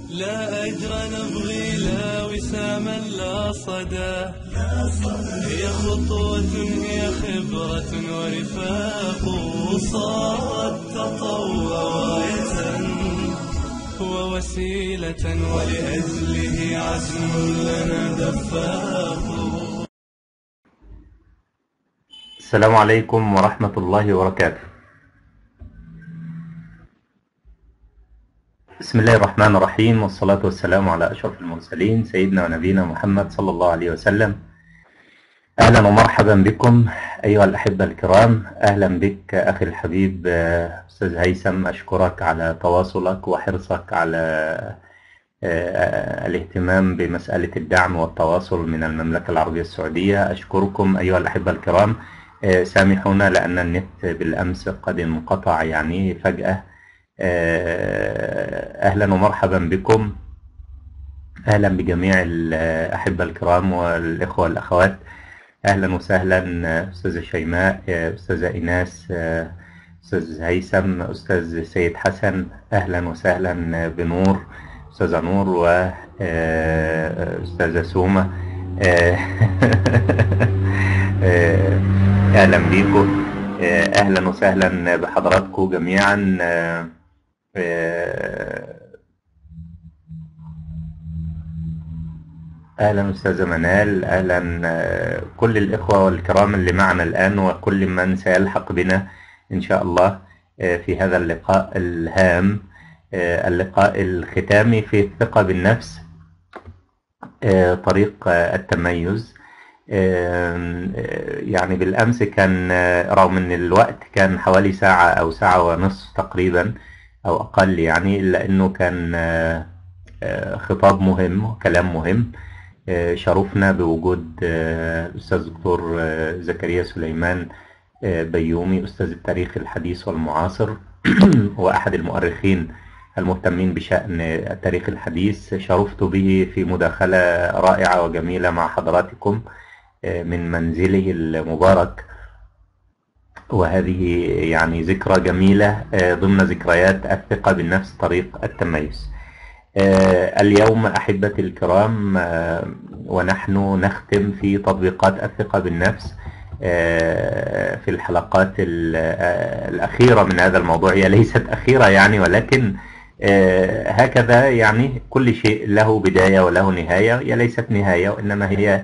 لا أجر نبغي لا وساما لا صدى هي خطوة هي خبرة ورفاق صارت تطوع راية ووسيلة ولأجله عزم لنا دفاق السلام عليكم ورحمة الله وبركاته بسم الله الرحمن الرحيم والصلاة والسلام على أشرف المرسلين سيدنا ونبينا محمد صلى الله عليه وسلم أهلا ومرحبا بكم أيها الأحبة الكرام أهلا بك أخي الحبيب آه، أستاذ هيثم أشكرك على تواصلك وحرصك على آه، الاهتمام بمسألة الدعم والتواصل من المملكة العربية السعودية أشكركم أيها الأحبة الكرام آه، سامحونا لأن النت بالأمس قد انقطع يعني فجأة آه، أهلا ومرحبا بكم أهلا بجميع الأحبة الكرام والإخوة والأخوات أهلا وسهلا آه، أستاذة شيماء آه، أستاذة إيناس آه، أستاذ هيثم أستاذ سيد حسن أهلا وسهلا بنور أستاذة نور وأستاذة سومة آه، آه، أهلا بيكم آه، أهلا وسهلا بحضراتكم جميعا آه، آه، أهلا أستاذة منال أهلا آه، كل الإخوة والكرام اللي معنا الآن وكل من سيلحق بنا إن شاء الله آه، في هذا اللقاء الهام آه، اللقاء الختامي في الثقة بالنفس آه، طريق آه، التميز آم، آه، يعني بالأمس كان آه، رغم أن الوقت كان حوالي ساعة أو ساعة ونصف تقريبا أو أقل يعني إلا أنه كان آه، آه، خطاب مهم وكلام مهم آه، شرفنا بوجود آه، الأستاذ دكتور آه، زكريا سليمان آه، بيومي أستاذ التاريخ الحديث والمعاصر وأحد المؤرخين المهتمين بشأن التاريخ الحديث شرفت به في مداخلة رائعة وجميلة مع حضراتكم آه، من منزله المبارك وهذه يعني ذكرى جميلة آه، ضمن ذكريات الثقة بالنفس طريق التميز آه، اليوم أحبتي الكرام آه، ونحن نختم في تطبيقات الثقة بالنفس آه، في الحلقات ال- آه، الأخيرة من هذا الموضوع هي ليست أخيرة يعني ولكن آه، هكذا يعني كل شيء له بداية وله نهاية هي ليست نهاية وإنما هي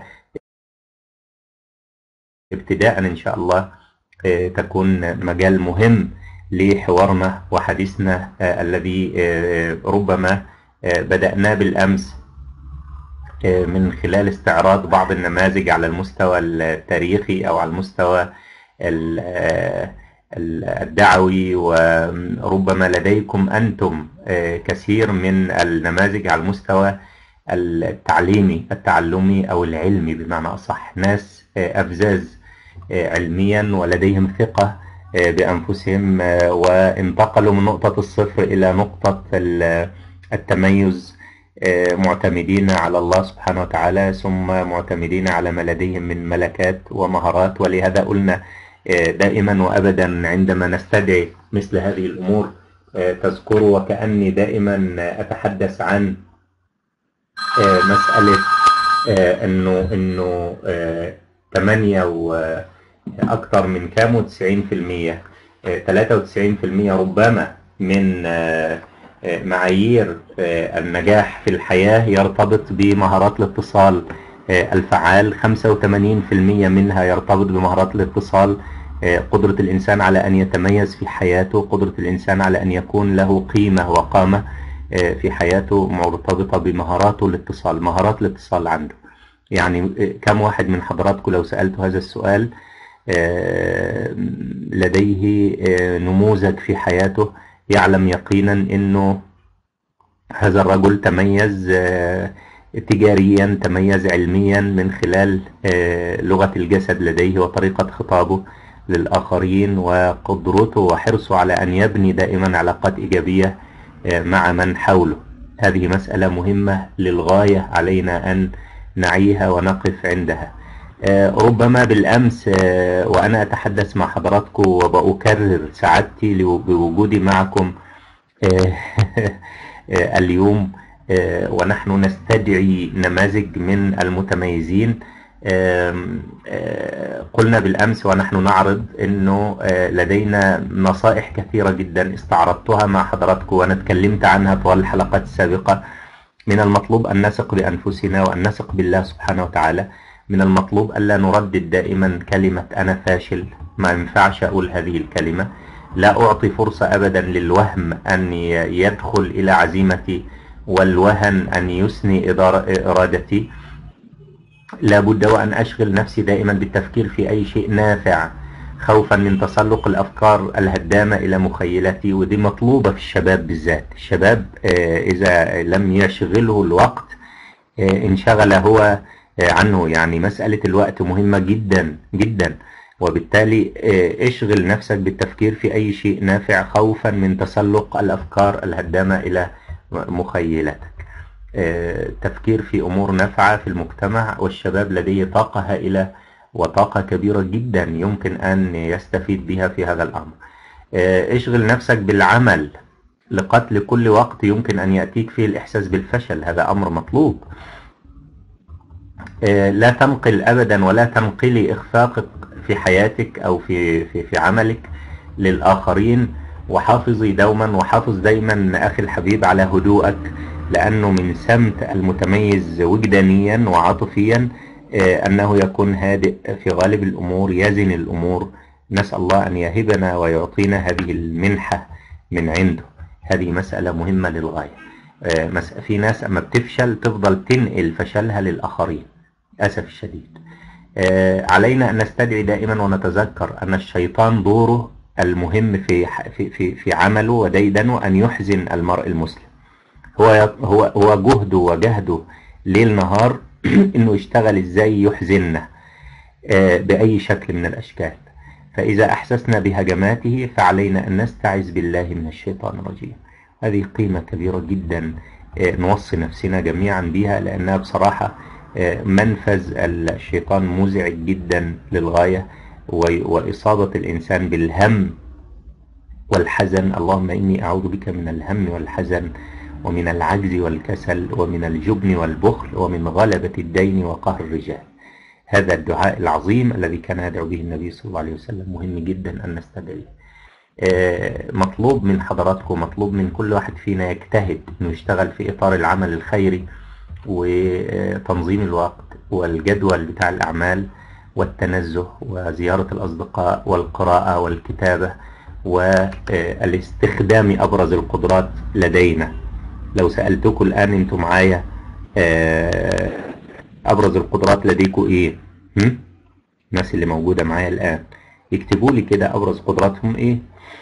ابتداء إن شاء الله آه، تكون مجال مهم لحوارنا وحديثنا آه، الذي آه، ربما آه، بدأناه بالأمس آه، من خلال استعراض بعض النماذج على المستوى التاريخي أو على المستوى ال- آه، ال- الدعوي وربما لديكم أنتم آه، كثير من النماذج على المستوى التعليمي التعلمي أو العلمي بمعنى أصح ناس آه، أفزاز آه، علميا ولديهم ثقة آه، بأنفسهم آه، وانتقلوا من نقطة الصفر إلى نقطة ال- التميز آه، معتمدين على الله سبحانه وتعالى ثم معتمدين على ما لديهم من ملكات ومهارات ولهذا قلنا آه، دائما وأبدا عندما نستدعي مثل هذه الأمور آه، تذكروا وكأني دائما أتحدث عن آه، مسألة آه، إنه إنه آه، 8 وأكثر من كام وتسعين في المية تلاتة وتسعين في المية ربما من آه، آه، معايير آه، النجاح في الحياة يرتبط بمهارات الاتصال آه، الفعال 85% منها يرتبط بمهارات الاتصال آه، قدرة الإنسان على أن يتميز في حياته قدرة الإنسان على أن يكون له قيمة وقامة آه، في حياته مرتبطة بمهاراته الاتصال مهارات الاتصال عنده يعني آه، كم واحد من حضراتكم لو سألت هذا السؤال آه، لديه آه، نموذج في حياته يعلم يقينا انه هذا الرجل تميز آه، تجاريا تميز علميا من خلال آه، لغة الجسد لديه وطريقة خطابه للآخرين وقدرته وحرصه على أن يبني دائما علاقات إيجابية آه، مع من حوله هذه مسألة مهمة للغاية علينا أن نعيها ونقف عندها آه، ربما بالأمس آه، وأنا أتحدث مع حضراتكم وبأكرر سعادتي لو- بوجودي معكم آه، آه، اليوم آه، ونحن نستدعي نماذج من المتميزين آم، آه، قلنا بالأمس ونحن نعرض أنه آه، لدينا نصائح كثيرة جدا استعرضتها مع حضراتكم وأنا اتكلمت عنها طوال الحلقات السابقة من المطلوب أن نثق بأنفسنا وأن نثق بالله سبحانه وتعالى من المطلوب ألا نردد دائما كلمة أنا فاشل ما ينفعش أقول هذه الكلمة لا أعطي فرصة أبدا للوهم أن ي- يدخل إلى عزيمتي والوهن أن يسني إدار- إرادتي لابد وأن أشغل نفسي دائما بالتفكير في أي شيء نافع خوفا من تسلق الأفكار الهدامة إلى مخيلتي ودي مطلوبة في الشباب بالذات الشباب آه، إذا لم يشغله الوقت آه، انشغل هو آه، عنه يعني مسألة الوقت مهمة جدا جدا وبالتالي آه، اشغل نفسك بالتفكير في أي شيء نافع خوفا من تسلق الأفكار الهدامة إلى مخيلتك آه، تفكير في أمور نافعة في المجتمع والشباب لديه طاقة هائلة وطاقة كبيرة جدا يمكن أن يستفيد بها في هذا الأمر آه، اشغل نفسك بالعمل لقتل كل وقت يمكن أن يأتيك فيه الإحساس بالفشل هذا أمر مطلوب آه، لا تنقل أبدا ولا تنقلي إخفاقك في حياتك أو في, في, في عملك للآخرين وحافظي دوما وحافظ دايما أخي الحبيب على هدوءك لأنه من سمت المتميز وجدانيا وعاطفيا آه، أنه يكون هادئ في غالب الأمور يزن الأمور نسأل الله أن يهبنا ويعطينا هذه المنحة من عنده هذه مسألة مهمة للغاية آه، مس- في ناس أما بتفشل تفضل تنقل فشلها للآخرين للأسف الشديد آه، علينا أن نستدعي دائما ونتذكر أن الشيطان دوره المهم في ح- في في في عمله وديدنه أن يحزن المرء المسلم هو هو هو جهده وجهده ليل نهار انه يشتغل ازاي يحزننا آه، باي شكل من الاشكال فاذا احسسنا بهجماته فعلينا ان نستعذ بالله من الشيطان الرجيم هذه قيمة كبيرة جدا آه، نوصي نفسنا جميعا بها لانها بصراحة آه، منفذ الشيطان مزعج جدا للغاية و- واصابة الانسان بالهم والحزن اللهم إني أعوذ بك من الهم والحزن ومن العجز والكسل ومن الجبن والبخل ومن غلبة الدين وقهر الرجال هذا الدعاء العظيم الذي كان يدعو به النبي صلى الله عليه وسلم مهم جدا أن نستدعيه آه، مطلوب من حضراتكم مطلوب من كل واحد فينا يجتهد انه يشتغل في اطار العمل الخيري وتنظيم الوقت والجدول بتاع الاعمال والتنزه وزيارة الاصدقاء والقراءة والكتابة والاستخدام ابرز القدرات لدينا لو سألتكم الان انتم معايا آه، ابرز القدرات لديكم ايه هم؟ الناس اللي موجودة معايا الان يكتبوا لي كده ابرز قدراتهم ايه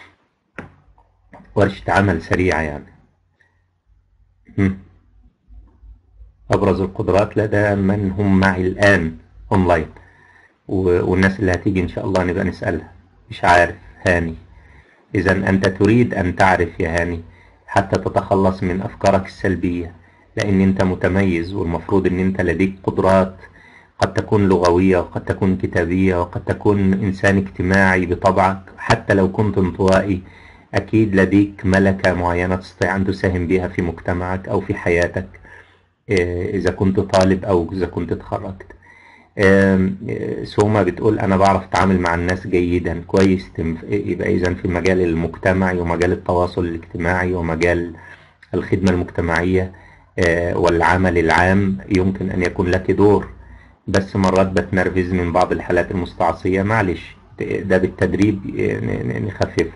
ورشة عمل سريعة يعني هم. أبرز القدرات لدى من هم معي الآن أونلاين و- والناس اللي هتيجي إن شاء الله نبقى نسألها مش عارف هاني إذا أنت تريد أن تعرف يا هاني حتى تتخلص من أفكارك السلبية لأن أنت متميز والمفروض أن أنت لديك قدرات قد تكون لغوية وقد تكون كتابية وقد تكون إنسان اجتماعي بطبعك حتى لو كنت انطوائي أكيد لديك ملكة معينة تستطيع أن تساهم بها في مجتمعك أو في حياتك آه، إذا كنت طالب أو إذا كنت اتخرجت آم، آه، سوما بتقول أنا بعرف أتعامل مع الناس جيدا كويس تم- يبقى إذا في مجال المجتمعي ومجال التواصل الاجتماعي ومجال الخدمة المجتمعية آه، والعمل العام يمكن أن يكون لك دور بس مرات بتنرفز من بعض الحالات المستعصية معلش ده بالتدريب آه، ن- ن- نخففه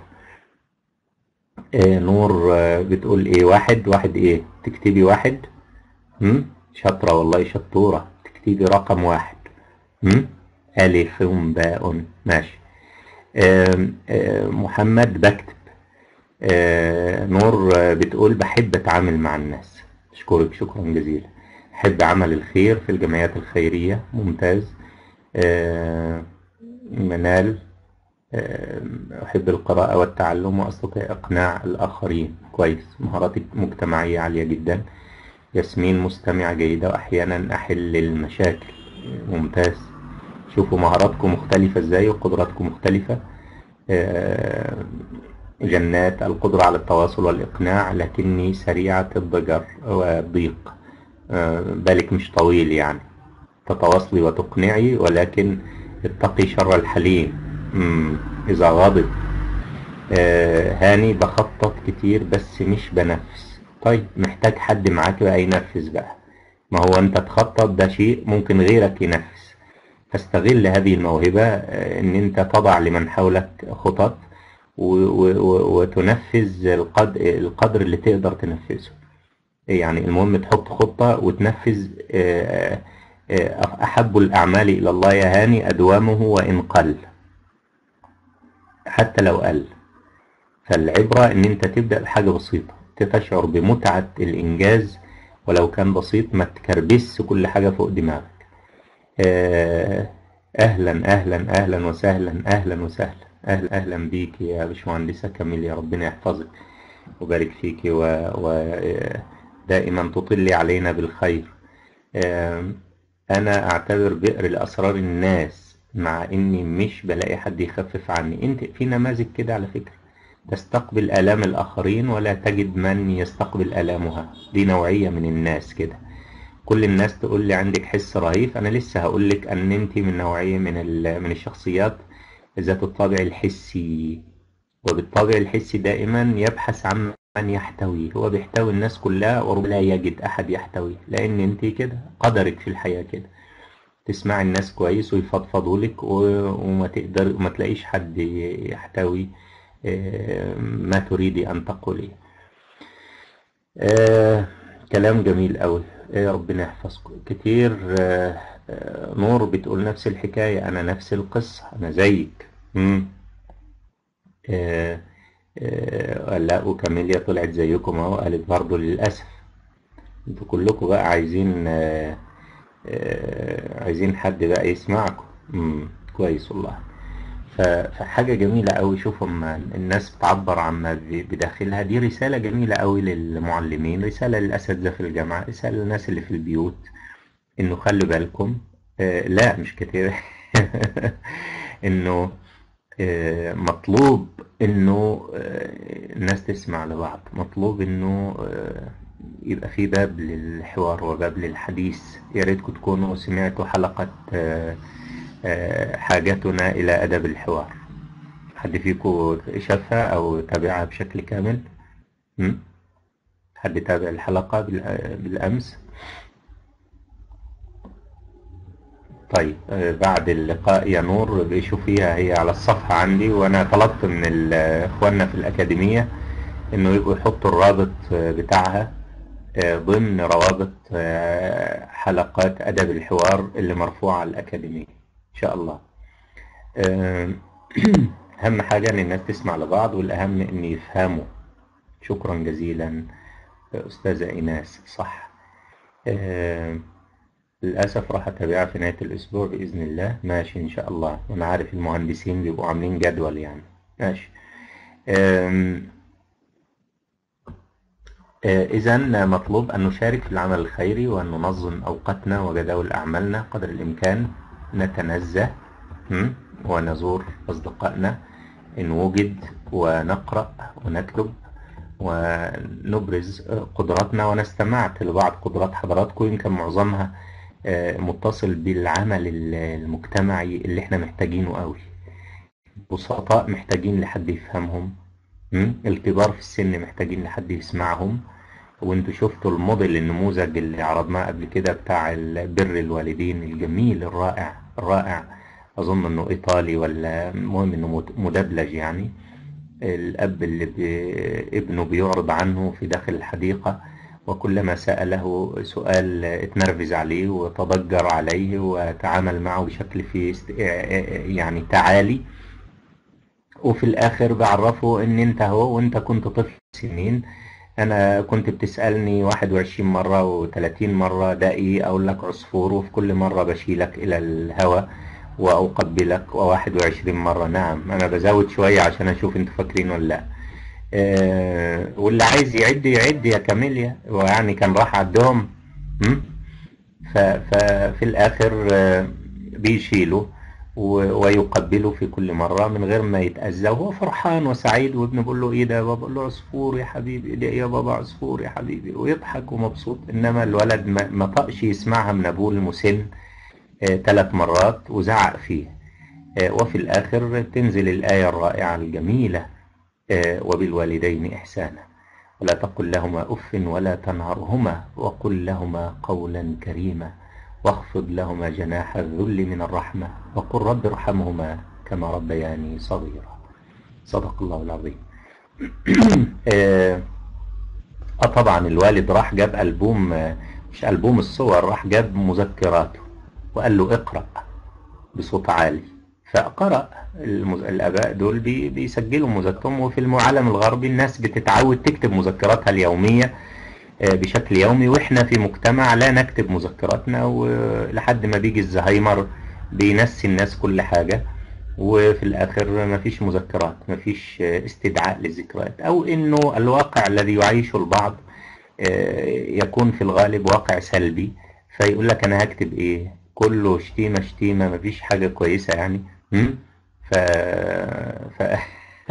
آه، نور آه، بتقول ايه واحد واحد ايه تكتبي واحد هم؟ شاطرة والله شطورة تكتبي رقم واحد هم؟ ألف باء ماشي آم، آم، محمد بكتب آه، نور آه، بتقول بحب أتعامل مع الناس أشكرك شكرا جزيلا أحب عمل الخير في الجمعيات الخيرية ممتاز آه، منال آه، أحب القراءة والتعلم وأستطيع إقناع الآخرين كويس مهاراتي مجتمعية عالية جدا ياسمين مستمعة جيدة وأحيانا أحل المشاكل ممتاز شوفوا مهاراتكم مختلفة إزاي وقدراتكم مختلفة آه، جنات القدرة على التواصل والإقناع لكني سريعة الضجر والضيق آه، بالك مش طويل يعني تتواصلي وتقنعي ولكن اتقي شر الحليم مم، إذا غضب آه، هاني بخطط كتير بس مش بنفذ طيب محتاج حد معاك بقى ينفذ بقى ما هو انت تخطط ده شيء ممكن غيرك ينفذ فاستغل هذه الموهبة آه، ان انت تضع لمن حولك خطط و- و- و- وتنفذ القدر, القدر اللي تقدر تنفذه يعني المهم تحط خطة وتنفذ آه، آه، أحب الأعمال إلى الله يا هاني أدوامه وإن قل حتى لو قل فالعبرة إن أنت تبدأ بحاجة بسيطة تشعر بمتعة الإنجاز ولو كان بسيط ما تكربس كل حاجة فوق دماغك آه، أهلا أهلا أهلا وسهلا أهلا وسهلا أهلا أهلا بيك يا باشمهندسة كميل يا ربنا يحفظك وبارك فيك ودائما تطلي علينا بالخير آم، أنا أعتبر بئر لأسرار الناس مع إني مش بلاقي حد يخفف عني أنت في نماذج كده على فكرة تستقبل آلام الآخرين ولا تجد من يستقبل آلامها دي نوعية من الناس كده كل الناس تقول لي عندك حس رهيف أنا لسه هقول لك أن أنت من نوعية من ال- من الشخصيات ذات الطابع الحسي وبالطابع الحسي دائما يبحث عن من يحتوي هو بيحتوي الناس كلها وربما لا يجد أحد يحتويه لأن أنت كده قدرك في الحياة كده تسمع الناس كويس ويفضفضوا لك و- وما تقدر وما تلاقيش حد يحتوي آه، ما تريدي أن تقوليه آه، كلام جميل قوي يا ربنا يحفظكم كتير آه، آه، نور بتقول نفس الحكاية أنا نفس القصة أنا زيك مم. آه، آه، لا وكاميليا طلعت زيكم اهو قالت برضه للأسف انتوا كلكم بقى عايزين آه، آه، عايزين حد بقى يسمعكم مم. كويس والله ف- فحاجة جميلة أوي شوف أما الناس بتعبر عما ب- بداخلها دي رسالة جميلة أوي للمعلمين رسالة للأساتذة في الجامعة رسالة للناس اللي في البيوت إنه خلوا بالكم آه لا مش كتير إنه آه مطلوب إنه آه الناس تسمع لبعض مطلوب إنه آه يبقى في باب للحوار وباب للحديث يا ريتكم تكونوا سمعتوا حلقة آه آه، حاجتنا إلى أدب الحوار حد فيكم شافها أو تابعها بشكل كامل؟ م? حد تابع الحلقة بال- بالأمس؟ طيب آه، بعد اللقاء يا نور بيشوفيها هي على الصفحة عندي وأنا طلبت من ال- إخواننا في الأكاديمية إنه يبقوا يحطوا الرابط آه، بتاعها آه، ضمن روابط آه، حلقات أدب الحوار اللي مرفوعة على الأكاديمية إن شاء الله آه، أهم حاجة إن الناس تسمع لبعض والأهم إن يفهموا شكرا جزيلا أستاذة إيناس صح آه، للأسف راح أتابعها في نهاية الأسبوع بإذن الله ماشي إن شاء الله وأنا عارف المهندسين بيبقوا عاملين جدول يعني ماشي آم، إذا مطلوب أن نشارك في العمل الخيري وأن ننظم أوقاتنا وجداول أعمالنا قدر الإمكان نتنزه م? ونزور أصدقائنا إن وجد ونقرأ ونكتب ونبرز قدراتنا وأنا استمعت لبعض قدرات حضراتكم يمكن معظمها آه، متصل بالعمل المجتمعي اللي احنا محتاجينه قوي بسطاء محتاجين لحد يفهمهم م? الكبار في السن محتاجين لحد يسمعهم وانتوا شفتوا الموديل النموذج اللي عرضناه قبل كده بتاع ال- بر الوالدين الجميل الرائع الرائع اظن انه ايطالي ولا المهم انه مد- مدبلج يعني الاب اللي بي ابنه بيعرض عنه في داخل الحديقة وكلما سأله سؤال اتنرفز عليه وتضجر عليه وتعامل معه بشكل فيه است- يعني تعالي وفي الاخر بعرفه ان انت هو وانت كنت طفل سنين انا كنت بتسألني 21 مرة و30 مرة ده ايه اقول لك عصفور وفي كل مرة بشيلك الى الهواء واقبلك و21 مرة نعم انا بزود شوية عشان اشوف انتوا فاكرين ولا لا آه واللي عايز يعد يعد يا كاميليا ويعني كان راح عدهم م? ف- ففي الاخر آه، بيشيله و- ويقبله في كل مرة من غير ما يتأذى وهو فرحان وسعيد وابنه بيقول له ايه ده يا بابا بيقول له عصفور يا حبيبي ده يا بابا عصفور يا حبيبي ويضحك ومبسوط انما الولد ما ما طقش يسمعها من ابوه المسن ثلاث مرات وزعق فيه آه، وفي الآخر تنزل الآية الرائعة الجميلة آه، وبالوالدين إحسانا ولا تقل لهما أف ولا تنهرهما وقل لهما قولا كريما واخفض لهما جناح الذل من الرحمة وقل رب ارحمهما كما ربياني صغيرا صدق الله العظيم آه آه طبعا الوالد راح جاب ألبوم آه، مش ألبوم الصور راح جاب مذكراته وقال له اقرأ بصوت عالي فقرأ المز... الآباء دول بي... بيسجلوا مذكرهم وفي العالم الغربي الناس بتتعود تكتب مذكراتها اليومية آه، بشكل يومي واحنا في مجتمع لا نكتب مذكراتنا ولحد ما بيجي الزهايمر بينسي الناس كل حاجة وفي الآخر مفيش مذكرات مفيش آه، استدعاء للذكريات أو إنه الواقع الذي يعيشه البعض آه، يكون في الغالب واقع سلبي فيقول لك أنا هكتب إيه كله شتيمة شتيمة مفيش حاجة كويسة يعني م? ف... ف...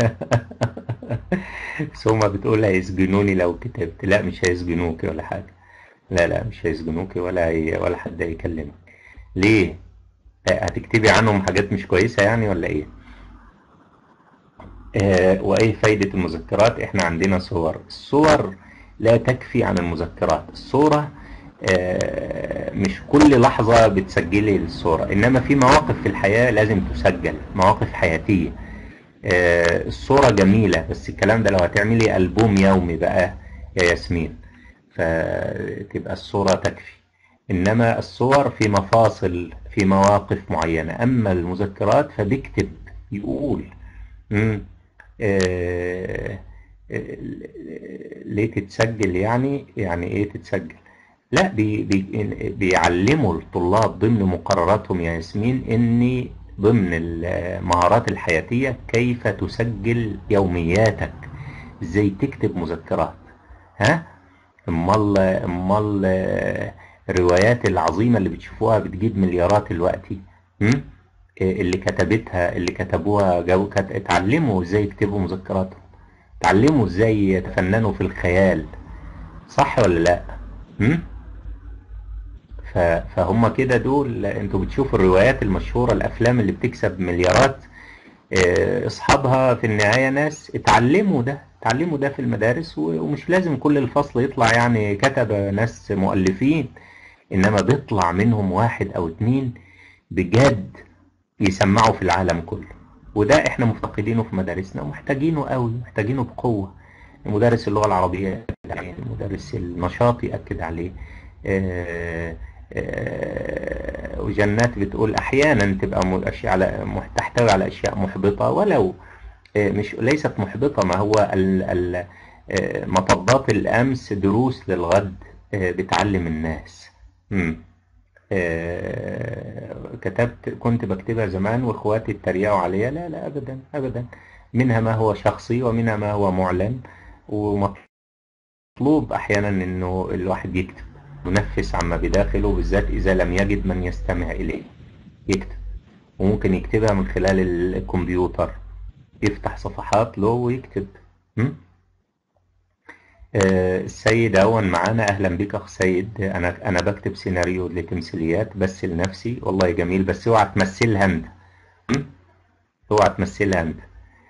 سوما بتقول هيسجنوني لو كتبت لا مش هيسجنوك ولا حاجة لا لا مش هيسجنوك ولا هي... ولا حد هيكلمك ليه هتكتبي عنهم حاجات مش كويسة يعني ولا ايه آه وايه فايدة المذكرات احنا عندنا صور الصور لا تكفي عن المذكرات الصورة آه مش كل لحظة بتسجلي الصورة انما في مواقف في الحياة لازم تسجل مواقف حياتية آه الصورة جميلة بس الكلام ده لو هتعملي ألبوم يومي بقى يا ياسمين فتبقى الصورة تكفي إنما الصور في مفاصل في مواقف معينة أما المذكرات فبيكتب يقول مم. آه آه ليه تتسجل يعني يعني ايه تتسجل لا بي بي بيعلموا الطلاب ضمن مقرراتهم يا ياسمين اني ضمن المهارات الحياتية كيف تسجل يومياتك ازاي تكتب مذكرات ها امال امال الروايات العظيمة اللي بتشوفوها بتجيب مليارات دلوقتي اللي كتبتها اللي كتبوها جو كت... اتعلموا ازاي يكتبوا مذكراتهم اتعلموا ازاي يتفننوا في الخيال صح ولا لا هم؟ ف... فهم كده دول انتوا بتشوفوا الروايات المشهورة الافلام اللي بتكسب مليارات اه... اصحابها في النهاية ناس اتعلموا ده اتعلموا ده في المدارس و... ومش لازم كل الفصل يطلع يعني كتب ناس مؤلفين انما بيطلع منهم واحد او اتنين بجد يسمعوا في العالم كله وده احنا مفتقدينه في مدارسنا ومحتاجينه قوي محتاجينه بقوة مدرس اللغة العربية يأكد عليه مدرس النشاط يأكد عليه آآ آآ وجنات بتقول احيانا تبقى اشياء على تحتوي على اشياء محبطة ولو مش ليست محبطة ما هو ال ال مطبات الامس دروس للغد بتعلم الناس مم. آه كتبت كنت بكتبها زمان واخواتي اتريقوا عليا لا لا ابدا ابدا منها ما هو شخصي ومنها ما هو معلن ومطلوب احيانا انه الواحد يكتب ينفس عما بداخله بالذات اذا لم يجد من يستمع اليه يكتب وممكن يكتبها من خلال الكمبيوتر يفتح صفحات له ويكتب م? السيد أول معانا أهلا بك أخ سيد أنا أنا بكتب سيناريو لتمثيليات بس لنفسي والله جميل بس اوعى تمثلها أنت اوعى تمثلها أنت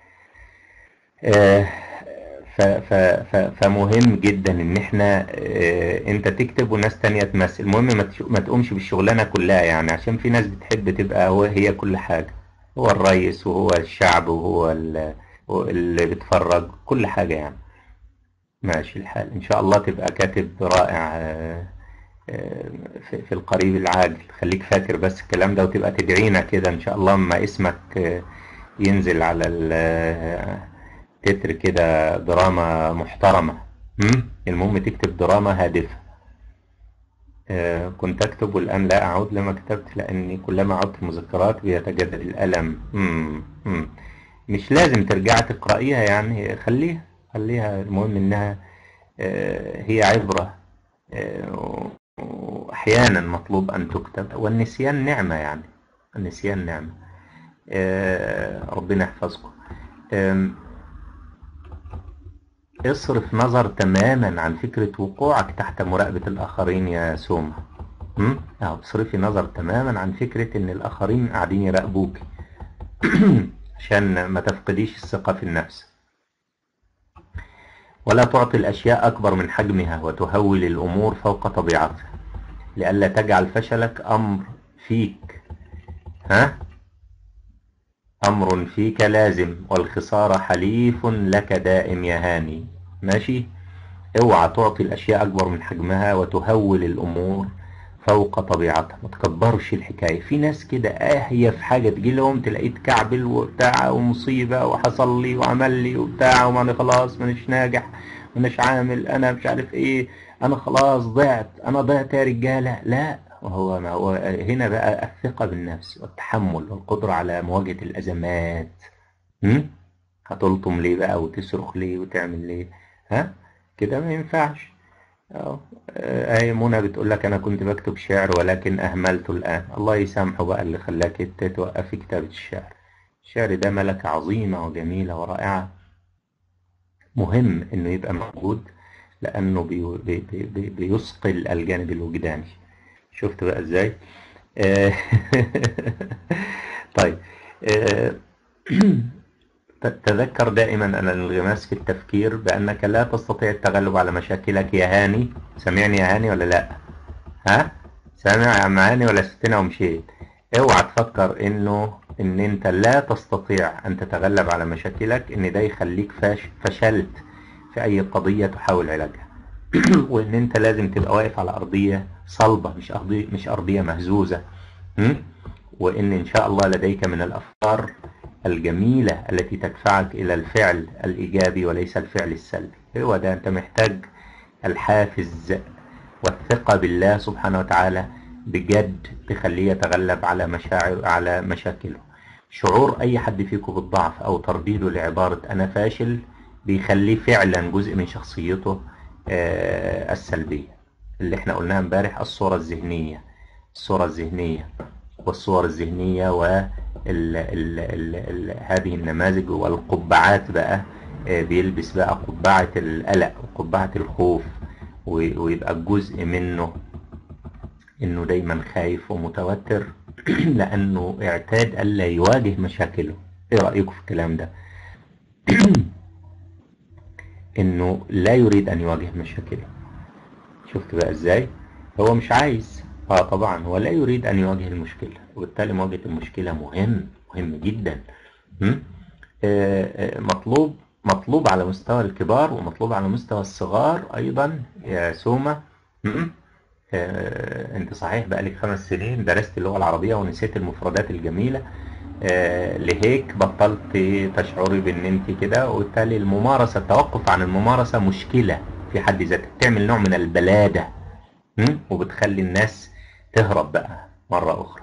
ف ف ف فمهم جدا إن إحنا أنت تكتب وناس تانية تمثل المهم ما ما تقومش بالشغلانة كلها يعني عشان في ناس بتحب تبقى هو هي كل حاجة هو الرئيس وهو الشعب وهو اللي بيتفرج كل حاجة يعني ماشي الحال إن شاء الله تبقى كاتب رائع في القريب العاجل خليك فاكر بس الكلام ده وتبقى تدعينا كده إن شاء الله اما اسمك ينزل على التتر كده دراما محترمة المهم تكتب دراما هادفة كنت أكتب والآن لا أعود لما كتبت لأني كلما عدت مذكرات بيتجدد الألم مم. مم. مش لازم ترجع تقرأيها يعني خليها خليها المهم انها هي عبرة واحيانا مطلوب ان تكتب والنسيان نعمة يعني النسيان نعمة آه، ربنا يحفظكم آم، اصرف نظر تماما عن فكرة وقوعك تحت مراقبة الآخرين يا سوما م? أو اصرفي نظر تماما عن فكرة إن الآخرين قاعدين يراقبوك عشان ما تفقديش الثقة في النفس ولا تعطي الأشياء أكبر من حجمها وتهول الأمور فوق طبيعتها لئلا تجعل فشلك أمر فيك ها أمر فيك لازم والخسارة حليف لك دائم يا هاني ماشي اوعى تعطي الأشياء أكبر من حجمها وتهول الأمور فوق طبيعتها ما تكبرش الحكاية في ناس كده آه هي في حاجة تجي لهم تلاقيه تكعبل وبتاع ومصيبة وحصل لي وعمل لي وبتاع وما خلاص مانيش ناجح مانيش عامل أنا مش عارف إيه أنا خلاص ضعت أنا ضعت يا رجالة لا وهو ما هو هنا بقى الثقة بالنفس والتحمل والقدرة على مواجهة الأزمات م? هتلطم ليه بقى وتصرخ ليه وتعمل ليه ها كده ما ينفعش اه آه، منى بتقول لك انا كنت بكتب شعر ولكن اهملته الان الله يسامحه بقى اللي خلاك ت- توقفي كتابة الشعر الشعر ده ملكة عظيمة وجميلة ورائعة مهم انه يبقى موجود لانه بي بي بي بي بيثقل الجانب الوجداني شفت بقى ازاي آه، طيب آه، ت- تذكر دائما أن الانغماس في التفكير بأنك لا تستطيع التغلب على مشاكلك يا هاني سامعني يا هاني ولا لا ها سامع يا عم هاني ولا ستنا ومشيت اوعى تفكر انه ان انت لا تستطيع ان تتغلب على مشاكلك ان ده يخليك فاش فشلت في اي قضية تحاول علاجها وان انت لازم تبقى واقف على ارضية صلبة مش ارضية مش ارضية مهزوزة م? وان ان شاء الله لديك من الافكار الجميلة التي تدفعك الى الفعل الايجابي وليس الفعل السلبي هو ده انت محتاج الحافز والثقة بالله سبحانه وتعالى بجد تخليه يتغلب على مشاعر على مشاكله شعور اي حد فيكم بالضعف او ترديده لعبارة انا فاشل بيخليه فعلا جزء من شخصيته آه، السلبية اللي احنا قلناها امبارح الصورة الذهنية الصورة الذهنية والصور الذهنية وال ال ال ال هذه النماذج والقبعات بقى آه، بيلبس بقى قبعة القلق وقبعة الخوف و- ويبقى جزء منه انه دايما خايف ومتوتر لانه اعتاد الا يواجه مشاكله ايه رأيكم في الكلام ده انه لا يريد ان يواجه مشاكله شفت بقى ازاي هو مش عايز اه طبعا هو لا يريد ان يواجه المشكلة وبالتالي مواجهة المشكلة مهم مهم جدا م? آه، آه، مطلوب مطلوب على مستوى الكبار ومطلوب على مستوى الصغار ايضا يا سومة م? آه، انت صحيح بقالك خمس سنين درست اللغة العربية ونسيت المفردات الجميلة آه، لهيك بطلت تشعري بان انت كده وبالتالي الممارسة التوقف عن الممارسة مشكلة في حد ذاتها بتعمل نوع من البلادة م? وبتخلي الناس تهرب بقى مرة أخرى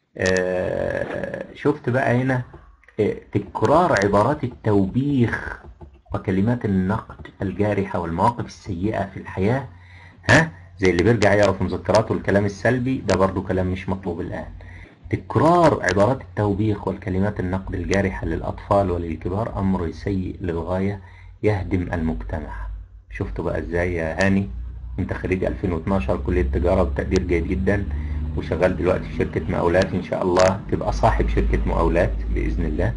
آه، شفت بقى هنا آه، تكرار عبارات التوبيخ وكلمات النقد الجارحة والمواقف السيئة في الحياة ها زي اللي بيرجع يقرا في مذكراته الكلام السلبي ده برضو كلام مش مطلوب الآن تكرار عبارات التوبيخ والكلمات النقد الجارحة للأطفال وللكبار أمر سيء للغاية يهدم المجتمع شفتوا بقى ازاي يا هاني انت خريج 2012 كلية تجارة بتقدير جيد جدا وشغال دلوقتي في شركة مقاولات ان شاء الله تبقى صاحب شركة مقاولات بإذن الله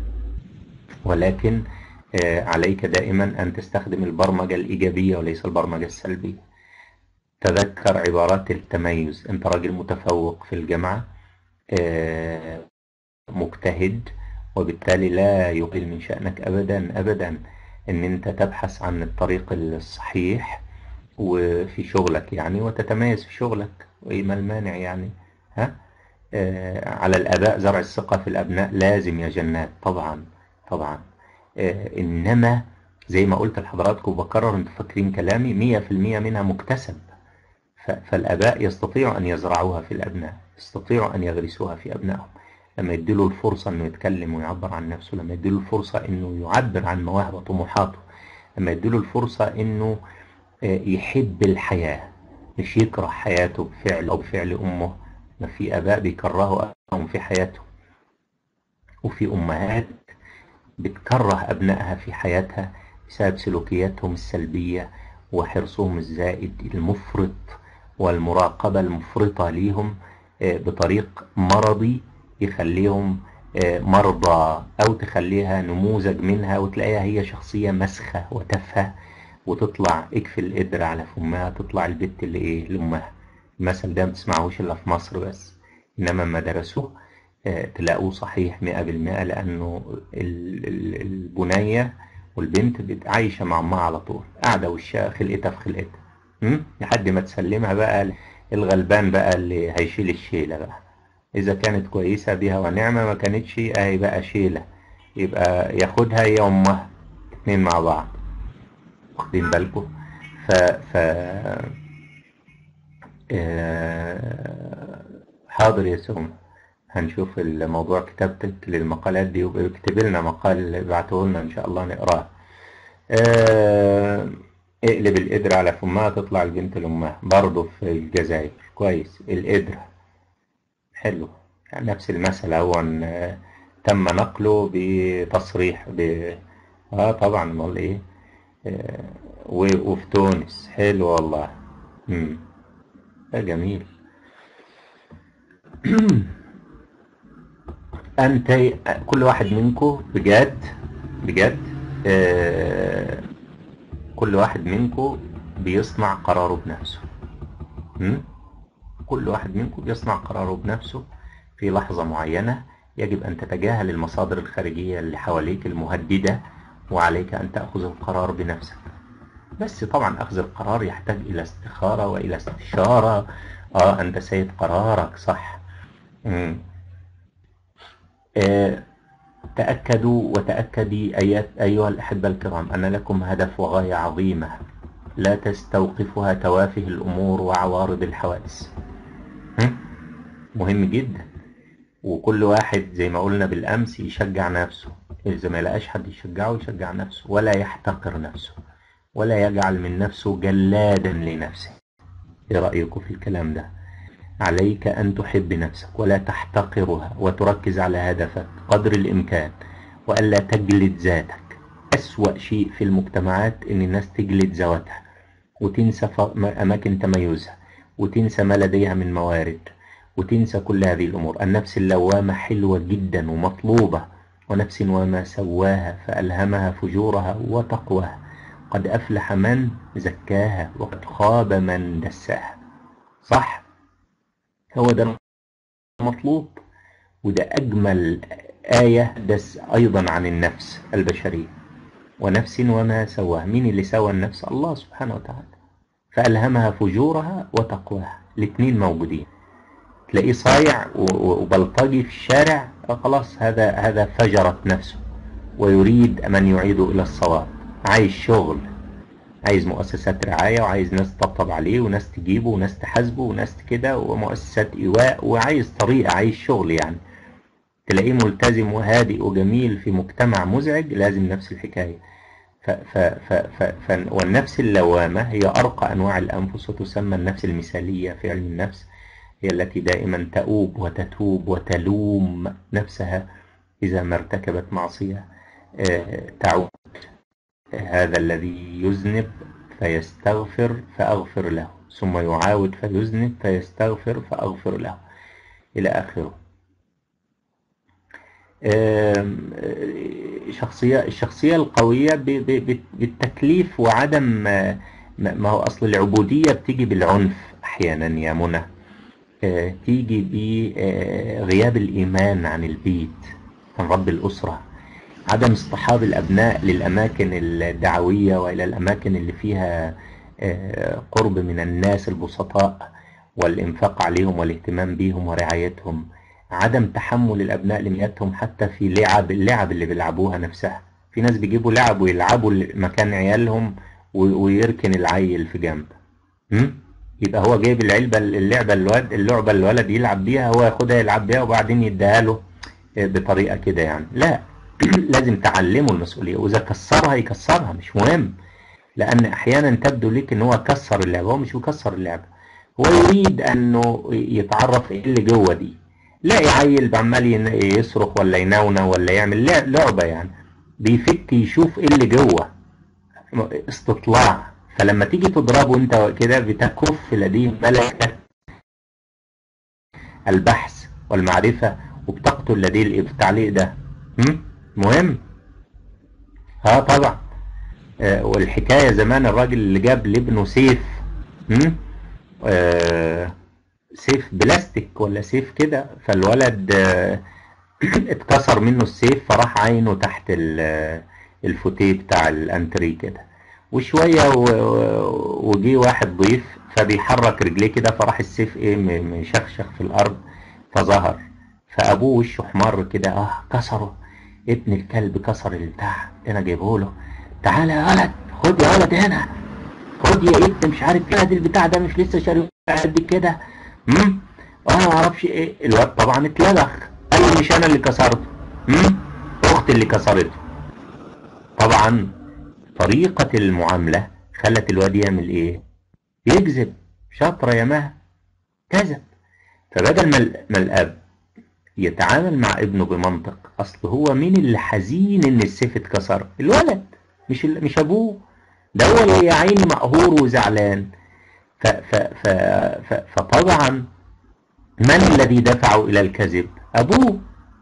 ولكن آه، عليك دائما أن تستخدم البرمجة الإيجابية وليس البرمجة السلبية تذكر عبارات التميز أنت راجل متفوق في الجامعة آه، مجتهد وبالتالي لا يقل من شأنك أبدا أبدا أن أنت تبحث عن الطريق الصحيح وفي شغلك يعني وتتميز في شغلك وإيه ما المانع يعني ها آه، على الآباء زرع الثقة في الأبناء لازم يا جنات طبعا طبعا آه، إنما زي ما قلت لحضراتكم وبكرر انتوا فاكرين كلامي مية في المية منها مكتسب ف- فالآباء يستطيعوا أن يزرعوها في الأبناء يستطيعوا أن يغرسوها في أبنائهم لما يديله الفرصة أنه يتكلم ويعبر عن نفسه لما يديله الفرصة أنه يعبر عن مواهبه وطموحاته لما يديله الفرصة أنه آه، يحب الحياة مش يكره حياته بفعل أو بفعل أمه ما في آباء بيكرهوا أبنائهم في حياتهم وفي أمهات بتكره أبنائها في حياتها بسبب سلوكياتهم السلبية وحرصهم الزائد المفرط والمراقبة المفرطة ليهم آه، بطريق مرضي يخليهم آه، مرضى أو تخليها نموذج منها وتلاقيها هي شخصية مسخة وتافهة وتطلع اكفي القدر على فمها تطلع البت اللي ايه لأمها المثل ده ما بتسمعوش إلا في مصر بس إنما لما درسوه آه، تلاقوه صحيح مئة بالمئة لأنه ال- ال- البنية والبنت بت- عايشة مع أمها على طول قاعدة وشها خلقتها في خلقتها م? لحد ما تسلمها بقى الغلبان بقى اللي هيشيل الشيلة بقى إذا كانت كويسة بيها ونعمة ما كانتش أهي بقى شيلة يبقى ياخدها هي أمها اتنين مع بعض واخدين بالكم ف ف آه، حاضر يا سوم هنشوف الموضوع كتابتك للمقالات دي واكتب لنا مقال ابعته لنا ان شاء الله نقراه آه، اقلب القدرة على فمها تطلع البنت لأمها برضه في الجزائر كويس القدرة حلو يعني نفس المثل هو إن تم نقله بتصريح ب... اه طبعا امال ايه آه، و- وفي تونس حلو والله امم ده جميل انت كل واحد منكم بجد بجد آه، كل واحد منكم بيصنع قراره بنفسه م? كل واحد منكم بيصنع قراره بنفسه في لحظة معينة يجب أن تتجاهل المصادر الخارجية اللي حواليك المهددة وعليك أن تأخذ القرار بنفسك بس طبعا أخذ القرار يحتاج إلى استخارة وإلى استشارة آه أنت سيد قرارك صح مم. آه تأكدوا وتأكدي أيات أيها الأحبة الكرام أن لكم هدف وغاية عظيمة لا تستوقفها توافه الأمور وعوارض الحوادث هم؟ مهم جدا وكل واحد زي ما قلنا بالأمس يشجع نفسه إذا ما لقاش حد يشجعه يشجع نفسه ولا يحتقر نفسه ولا يجعل من نفسه جلادا لنفسه ايه رأيكم في الكلام ده عليك أن تحب نفسك ولا تحتقرها وتركز على هدفك قدر الإمكان وألا تجلد ذاتك أسوأ شيء في المجتمعات إن الناس تجلد ذواتها وتنسى ف- أماكن تميزها وتنسى ما لديها من موارد وتنسى كل هذه الأمور النفس اللوامة حلوة جدا ومطلوبة ونفس وما سواها فألهمها فجورها وتقواها قد أفلح من زكاها وقد خاب من دساها صح هو ده المطلوب وده أجمل آية دس أيضا عن النفس البشرية ونفس وما سواها مين اللي سوى النفس الله سبحانه وتعالى فألهمها فجورها وتقواها الاثنين موجودين تلاقيه صايع و- و- وبلطجي في الشارع آه خلاص هذا هذا فجرت نفسه ويريد من يعيده إلى الصواب عايز شغل عايز مؤسسات رعاية وعايز ناس تطبطب عليه وناس تجيبه وناس تحاسبه وناس كده ومؤسسات إيواء وعايز طريقة عايز شغل يعني تلاقيه ملتزم وهادئ وجميل في مجتمع مزعج لازم نفس الحكاية ف ف ف ف ف والنفس اللوامة هي أرقى أنواع الأنفس وتسمى النفس المثالية في علم النفس هي التي دائما تؤوب وتتوب وتلوم نفسها إذا ما ارتكبت معصية آه، تعود هذا الذي يذنب فيستغفر فأغفر له ثم يعاود فيذنب فيستغفر فأغفر له إلى آخره آم، آه، شخصية الشخصية القوية ب- ب- ب- بالتكليف وعدم آه، ما ما هو أصل العبودية بتيجي بالعنف أحيانا يا منى آه، تيجي بغياب الإيمان عن البيت عن رب الأسرة عدم اصطحاب الأبناء للأماكن الدعوية وإلى الأماكن اللي فيها آه، قرب من الناس البسطاء والإنفاق عليهم والاهتمام بيهم ورعايتهم عدم تحمل الأبناء لمياتهم حتى في لعب اللعب اللي بيلعبوها نفسها في ناس بيجيبوا لعب ويلعبوا مكان عيالهم و- ويركن العيل في جنب م? يبقى هو جايب العلبة اللعبة الواد اللعبة اللي الولد يلعب بيها هو ياخدها يلعب بيها وبعدين يديها له بطريقة كده يعني لا لازم تعلمه المسؤولية وإذا كسرها يكسرها مش مهم لأن أحيانا تبدو لك إن هو كسر اللعبة هو مش بيكسر اللعبة هو يريد أنه يتعرف إيه اللي جوه دي لاقي عيل عمال ين- يصرخ ولا ينونة ولا يعمل لع- لعبة يعني بيفك يشوف ايه اللي جوه استطلاع فلما تيجي تضربه انت كده بتكف لديه ملكة البحث والمعرفة وبتقتل لديه التعليق ده هم؟ مهم اه طبعا آه والحكاية زمان الراجل اللي جاب لابنه سيف هم؟ آه سيف بلاستيك ولا سيف كده فالولد آه اتكسر منه السيف فراح عينه تحت ال- الفوتيه بتاع الانتري كده وشوية و- وجي واحد ضيف فبيحرك رجليه كده فراح السيف ايه م- مشخشخ في الارض فظهر فابوه وشه احمر كده اه كسره ابن الكلب كسر البتاع انا جايبه له تعالى يا ولد خد يا ولد هنا خد يا ابني مش عارف ايه ادي البتاع ده مش لسه شاريه قد كده امم اه ما اعرفش ايه الواد طبعا اتلبخ قال لي مش انا اللي كسرته امم اختي اللي كسرته طبعا طريقة المعاملة خلت الواد يعمل ايه يكذب شاطرة يا مها كذب فبدل ما ال- ما الاب يتعامل مع ابنه بمنطق اصل هو مين اللي حزين ان السيف اتكسر الولد مش ال- مش ابوه ده هو اللي يا عيني مقهور وزعلان ف ف ف ف فطبعا من الذي دفعه الى الكذب ابوه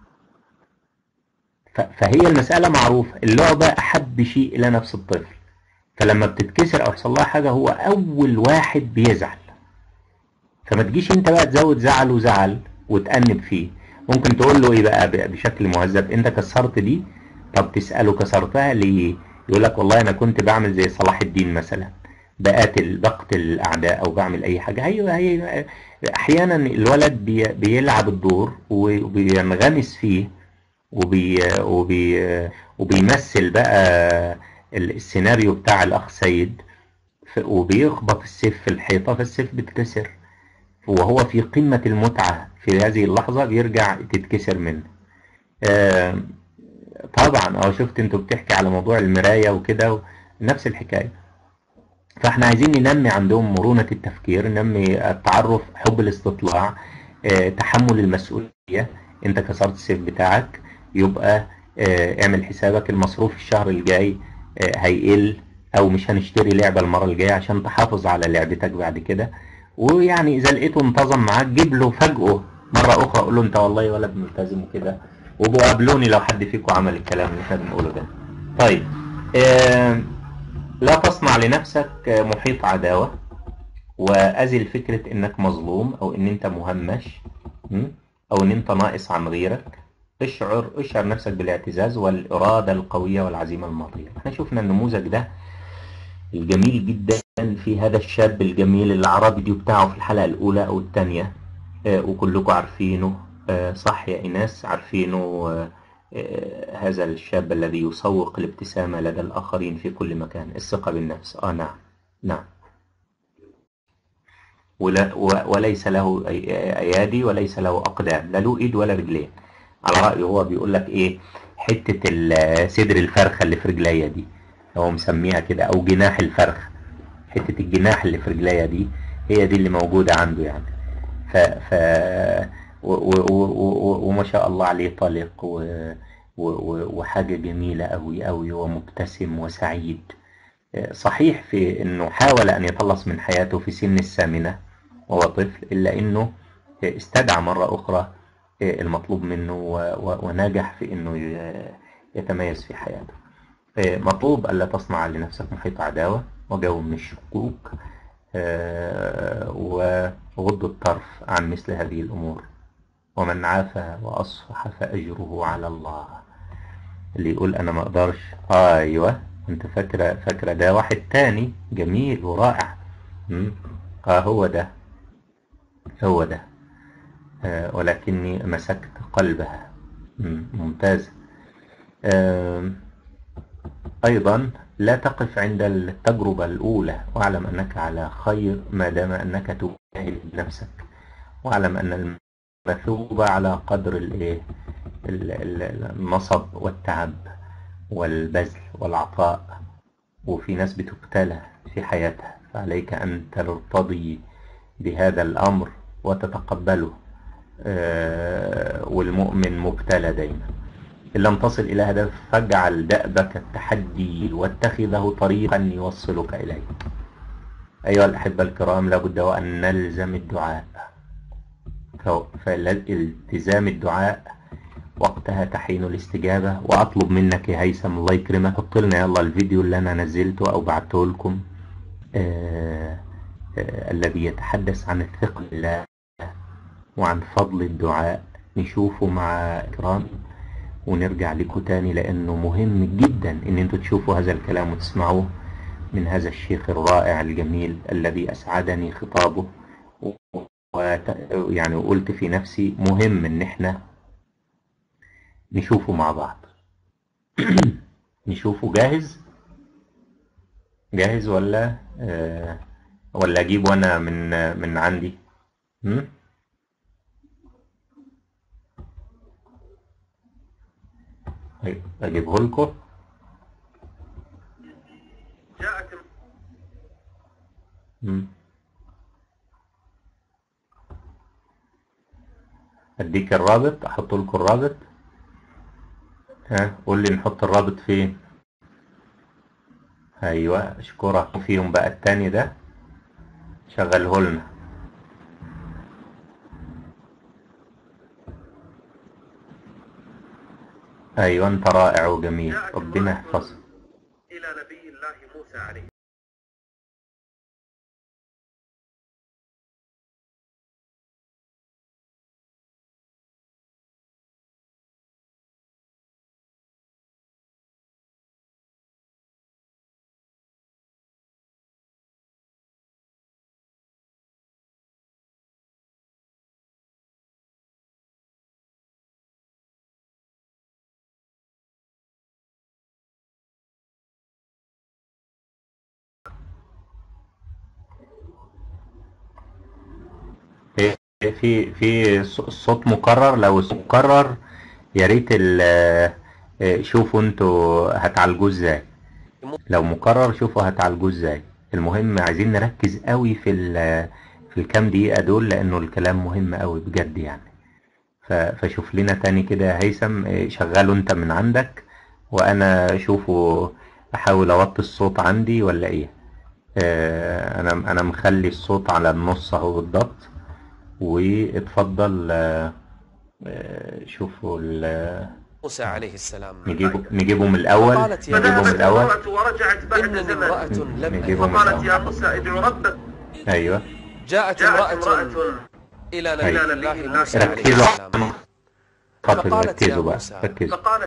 ف- فهي المسألة معروفة اللعبة أحب شيء إلى نفس الطفل فلما بتتكسر أو يحصل لها حاجة هو أول واحد بيزعل فما تجيش أنت بقى تزود زعل وزعل وتأنب فيه ممكن تقول له إيه بقى ب- بشكل مهذب أنت كسرت دي طب تسأله كسرتها ليه يقول لك والله أنا كنت بعمل زي صلاح الدين مثلا بقاتل بقتل الأعداء أو بعمل أي حاجة أيوه هي أحيانا الولد بي بيلعب الدور وبينغمس فيه وبي وبي وبيمثل بقى السيناريو بتاع الأخ سيد ف- وبيخبط السيف في الحيطة فالسيف بتكسر وهو في قمة المتعة في هذه اللحظة بيرجع تتكسر منه آه، طبعا اه شفت انتوا بتحكي على موضوع المراية وكده نفس الحكاية فاحنا عايزين ننمي عندهم مرونة التفكير ننمي التعرف حب الاستطلاع آه، تحمل المسؤولية انت كسرت السيف بتاعك يبقى آه، اعمل حسابك المصروف الشهر الجاي آه، هيقل او مش هنشتري لعبة المرة الجاية عشان تحافظ على لعبتك بعد كده ويعني اذا لقيته انتظم معاك جيب له فاجئه مرة اخرى قول له انت والله ولد ملتزم وكده وابقوا قابلوني لو حد فيكم عمل الكلام اللي احنا بنقوله ده طيب آه، لا تصنع لنفسك محيط عداوة وأزل فكرة إنك مظلوم أو إن أنت مهمش م? أو إن أنت ناقص عن غيرك اشعر اشعر نفسك بالاعتزاز والإرادة القوية والعزيمة الماضية احنا شفنا النموذج ده الجميل جدا في هذا الشاب الجميل اللي عرض فيديو بتاعه في الحلقة الأولى أو الثانية آه، وكلكم عارفينه آه، صح يا إيناس عارفينه آه، آه، هذا الشاب الذي يسوق الابتسامة لدى الآخرين في كل مكان الثقة بالنفس آه نعم نعم ولا و- وليس له أي- أيادي وليس له أقدام لا له إيد ولا رجلين على رأيه هو بيقول لك إيه حتة ال- صدر الفرخة اللي في رجليا دي هو مسميها كده أو جناح الفرخ حتة الجناح اللي في رجليا دي هي دي اللي موجودة عنده يعني ف ف و و و و وما شاء الله عليه طلق و و و وحاجة جميلة أوي أوي ومبتسم وسعيد صحيح في انه حاول ان يتخلص من حياته في سن الثامنة وهو طفل الا انه استدعى مرة اخرى المطلوب منه و- و- ونجح في انه ي- يتميز في حياته مطلوب الا تصنع لنفسك محيط عداوة وجو من الشكوك آه، وغض الطرف عن مثل هذه الامور ومن عافى واصفح فاجره على الله اللي يقول انا ما اقدرش آه ايوه انت فاكره فاكره ده واحد تاني جميل ورائع مم. اه هو ده هو ده آه ولكني مسكت قلبها مم. ممتاز آه ايضا لا تقف عند التجربة الاولى واعلم انك على خير ما دام انك تجاهد نفسك واعلم ان المثوبة على قدر الايه ال- ال- النصب والتعب والبذل والعطاء وفي ناس بتبتلى في حياتها فعليك أن ترتضي بهذا الأمر وتتقبله آه، والمؤمن مبتلى دايما إن لم تصل إلى هدف فاجعل دأبك التحدي واتخذه طريقا يوصلك إليه أيها الأحبة الكرام لابد وأن نلزم الدعاء ف- فالالتزام الدعاء وقتها تحين الاستجابة وأطلب منك يا هيثم الله يكرمك حط لنا يلا الفيديو اللي أنا نزلته أو بعته لكم آه آه الذي يتحدث عن الثقة بالله وعن فضل الدعاء نشوفه مع إكرام ونرجع لكم تاني لأنه مهم جدا إن انتوا تشوفوا هذا الكلام وتسمعوه من هذا الشيخ الرائع الجميل الذي أسعدني خطابه وت... يعني قلت في نفسي مهم إن احنا نشوفه مع بعض نشوفه جاهز جاهز ولا آه ولا اجيبه انا من من عندي هم؟ أي- اجيبه لكم جاءت هم. اديك الرابط احط لكم الرابط ها قول لي نحط الرابط فين ايوه اشكرك فيهم بقى التاني ده شغله لنا ايوه انت رائع وجميل ربنا يحفظك إلى نبي الله موسى عليه في في في ص- الصوت مكرر لو الصوت مكرر يا ريت ال- آه، شوفوا انتوا هتعالجوه ازاي لو مكرر شوفوا هتعالجوه ازاي المهم عايزين نركز قوي في ال- في الكام دقيقة دول لانه الكلام مهم قوي بجد يعني ف- فشوف لنا تاني كده يا هيثم آه، شغله انت من عندك وانا اشوفه احاول اوطي الصوت عندي ولا ايه آه، انا انا مخلي الصوت على النص اهو بالضبط واتفضل آه، آه، شوفوا ال- موسى عليه السلام نجيبه نجيبه من الاول فقالت يا نجيبه من فذهبت الاول المرأة ورجعت بعد إنني زمن امرأة لم نجيبه من أكن فقالت يا الأول. موسى ادع ربك ايوه جاءت جاءت امرأة امرأة إلى أيوة. نبي الله موسى عليه ركزوا السلام خاطر فقالت يا ركزوا بقى موسى. ركزوا فقالت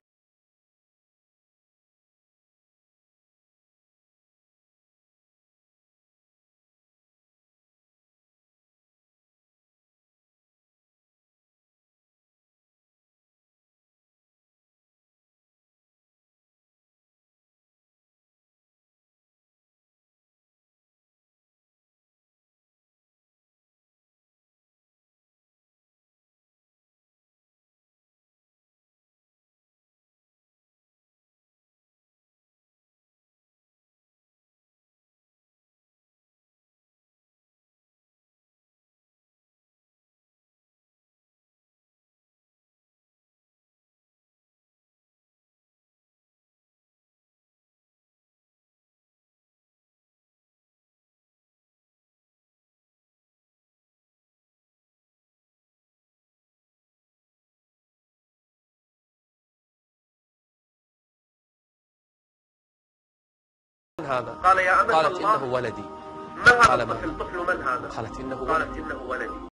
من هذا قال يا أمة قالت الله إنه ولدي ما هذا قال من؟ الطفل الطفل من هذا قالت إنه ولدي قالت إنه ولدي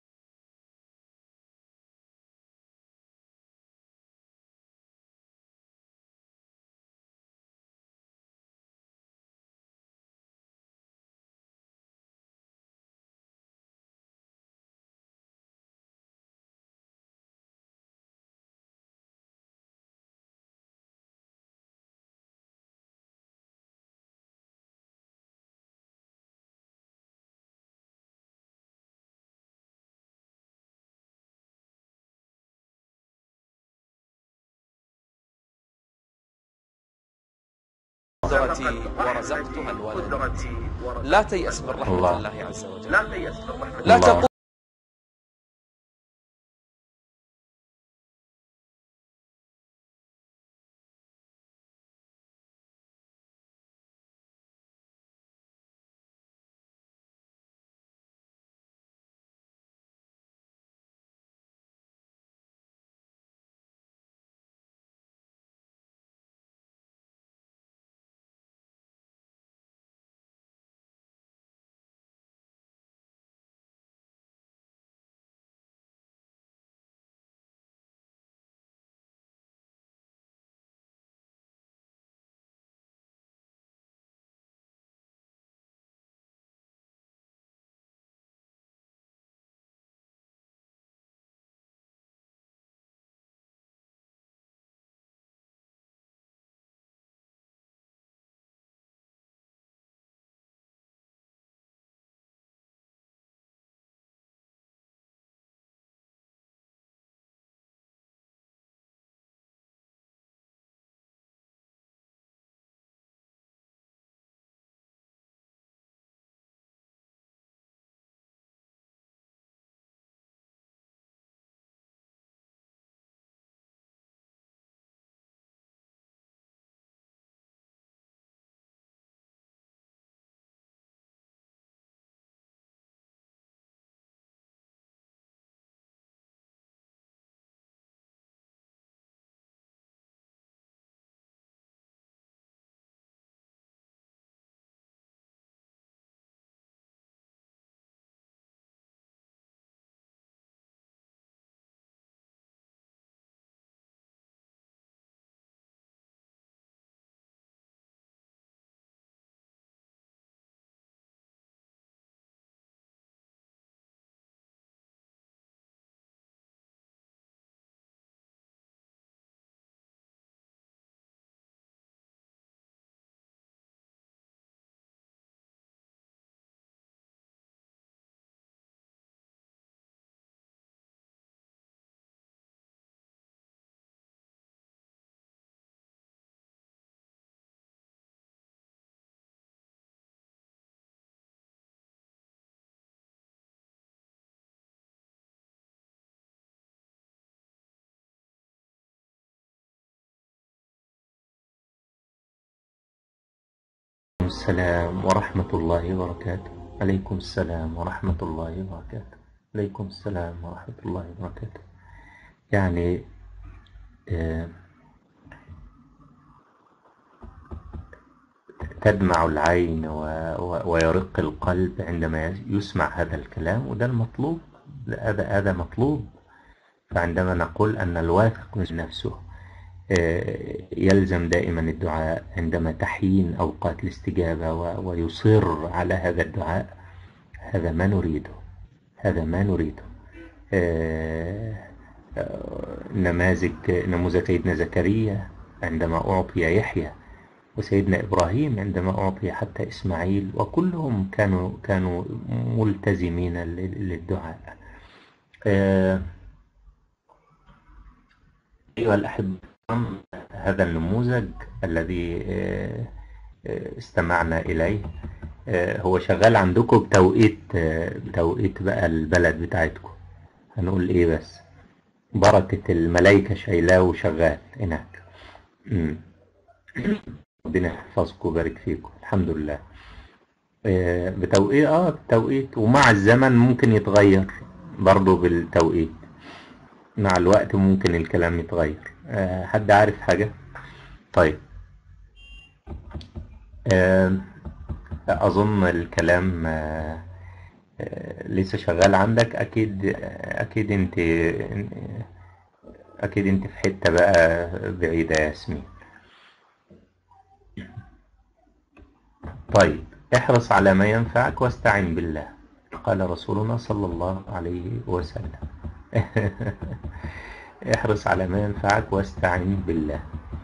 قدرتي ورزقتها الولد قدرتي ورزقتها لا تيأس من رحمة الله. الله عز وجل لا تيأس من رحمة لا الله. تقول السلام ورحمة الله وبركاته عليكم السلام ورحمة الله وبركاته عليكم السلام ورحمة الله وبركاته يعني آه، تدمع العين و... و... ويرق القلب عندما يسمع هذا الكلام وده المطلوب هذا هذا مطلوب فعندما نقول أن الواثق من نفسه آه، يلزم دائما الدعاء عندما تحين أوقات الاستجابة و... ويصر على هذا الدعاء هذا ما نريده هذا ما نريده آه، آه، نماذج نموذج سيدنا زكريا عندما أعطي يحيى وسيدنا إبراهيم عندما أعطي حتى إسماعيل وكلهم كانوا كانوا ملتزمين لل- للدعاء آه، أيها الأحبة هذا النموذج الذي آه، آه، استمعنا إليه آه، هو شغال عندكم بتوقيت آه، بتوقيت بقى البلد بتاعتكم هنقول إيه بس بركة الملايكة شايلاه وشغال هناك مم. ربنا يحفظكم ويبارك فيكم الحمد لله آه، بتوقيت اه بتوقيت ومع الزمن ممكن يتغير برضه بالتوقيت مع الوقت ممكن الكلام يتغير آه، حد عارف حاجة طيب آه، أظن الكلام آه، آه، لسه شغال عندك أكيد أكيد أنت أكيد أنت في حتة بقى بعيدة يا ياسمين طيب احرص على ما ينفعك واستعن بالله قال رسولنا صلى الله عليه وسلم احرص على ما ينفعك واستعن بالله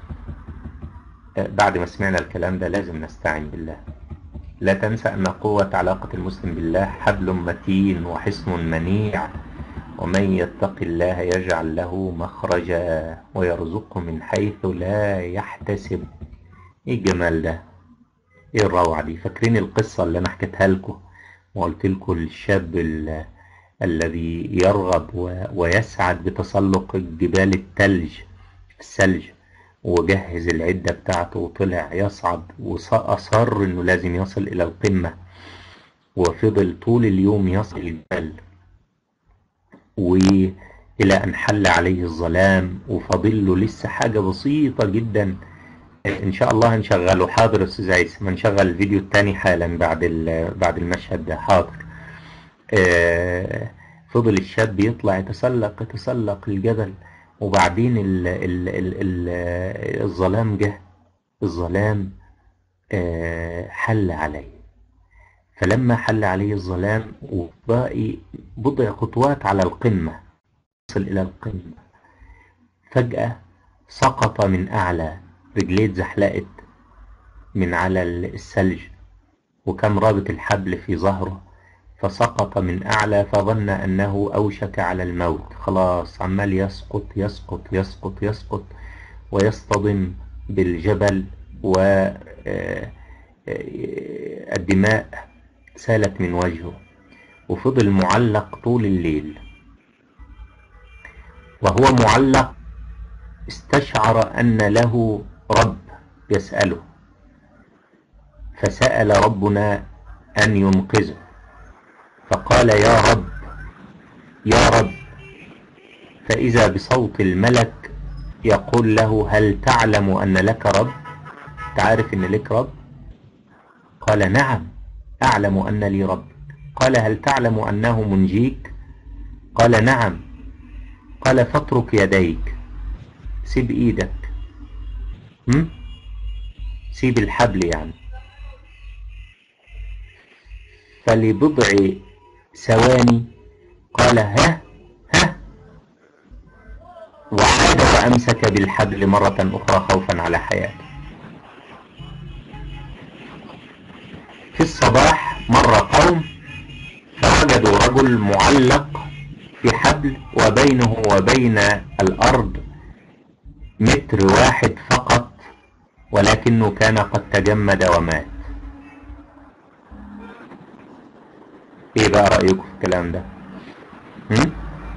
بعد ما سمعنا الكلام ده لازم نستعين بالله لا تنسى أن قوة علاقة المسلم بالله حبل متين وحصن منيع ومن يتق الله يجعل له مخرجا ويرزقه من حيث لا يحتسب ايه الجمال ده ايه الروعة دي فاكرين القصة اللي انا حكيتها لكم وقلت لكم الشاب ال- الذي يرغب و- ويسعد بتسلق جبال التلج الثلج وجهز العدة بتاعته وطلع يصعد وأصر إنه لازم يصل إلى القمة وفضل طول اليوم يصل الجبل وإلى أن حل عليه الظلام وفاضل له لسه حاجة بسيطة جدا إن شاء الله هنشغله حاضر يا أستاذ عيسى ما نشغل الفيديو التاني حالا بعد ال- بعد المشهد ده حاضر آه، فضل الشاب يطلع يتسلق يتسلق الجبل وبعدين ال ال ال ال الظلام جه الظلام آه، حل عليه فلما حل عليه الظلام وباقي بضع خطوات على القمة وصل إلى القمة فجأة سقط من أعلى رجليه اتزحلقت من على الثلج وكان رابط الحبل في ظهره فسقط من أعلى فظن أنه أوشك على الموت خلاص عمال يسقط يسقط يسقط يسقط ويصطدم بالجبل والدماء سالت من وجهه وفضل معلق طول الليل وهو معلق استشعر أن له رب يسأله فسأل ربنا أن ينقذه فقال يا رب يا رب فإذا بصوت الملك يقول له هل تعلم أن لك رب تعرف أن لك رب قال نعم أعلم أن لي رب قال هل تعلم أنه منجيك قال نعم قال فاترك يديك سيب ايدك هم؟ سيب الحبل يعني فلبضع ثواني قال ها ها وعاد وأمسك بالحبل مرة أخرى خوفا على حياته في الصباح مر قوم فوجدوا رجل معلق بحبل وبينه وبين الأرض متر واحد فقط ولكنه كان قد تجمد ومات ايه بقى رأيكم في الكلام ده هم؟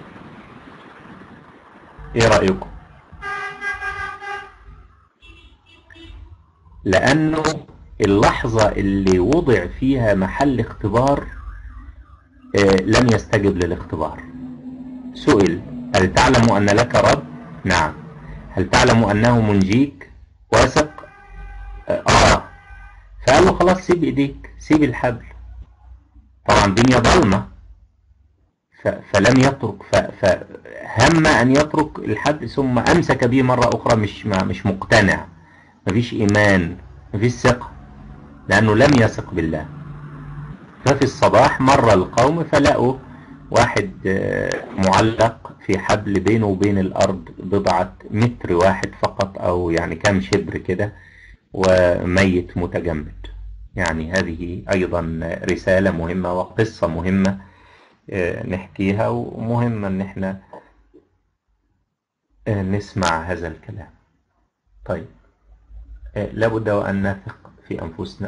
ايه رأيكم لانه اللحظة اللي وضع فيها محل اختبار آه، لم يستجب للاختبار سئل هل تعلم أن لك رب؟ نعم هل تعلم أنه منجيك؟ واثق؟ آه آه. فقال له خلاص سيب إيديك سيب الحبل طبعا الدنيا ضلمة ف- فلم يترك ف- فهم أن يترك الحبل ثم أمسك به مرة أخرى مش ما- مش مقتنع مفيش إيمان مفيش ثقة لأنه لم يثق بالله ففي الصباح مر القوم فلقوا واحد آه، معلق في حبل بينه وبين الأرض بضعة متر واحد فقط أو يعني كام شبر كده وميت متجمد يعني هذه أيضا رسالة مهمة وقصة مهمة آه، نحكيها ومهمة إن احنا آه، نسمع هذا الكلام طيب آه، لابد وأن نثق في أنفسنا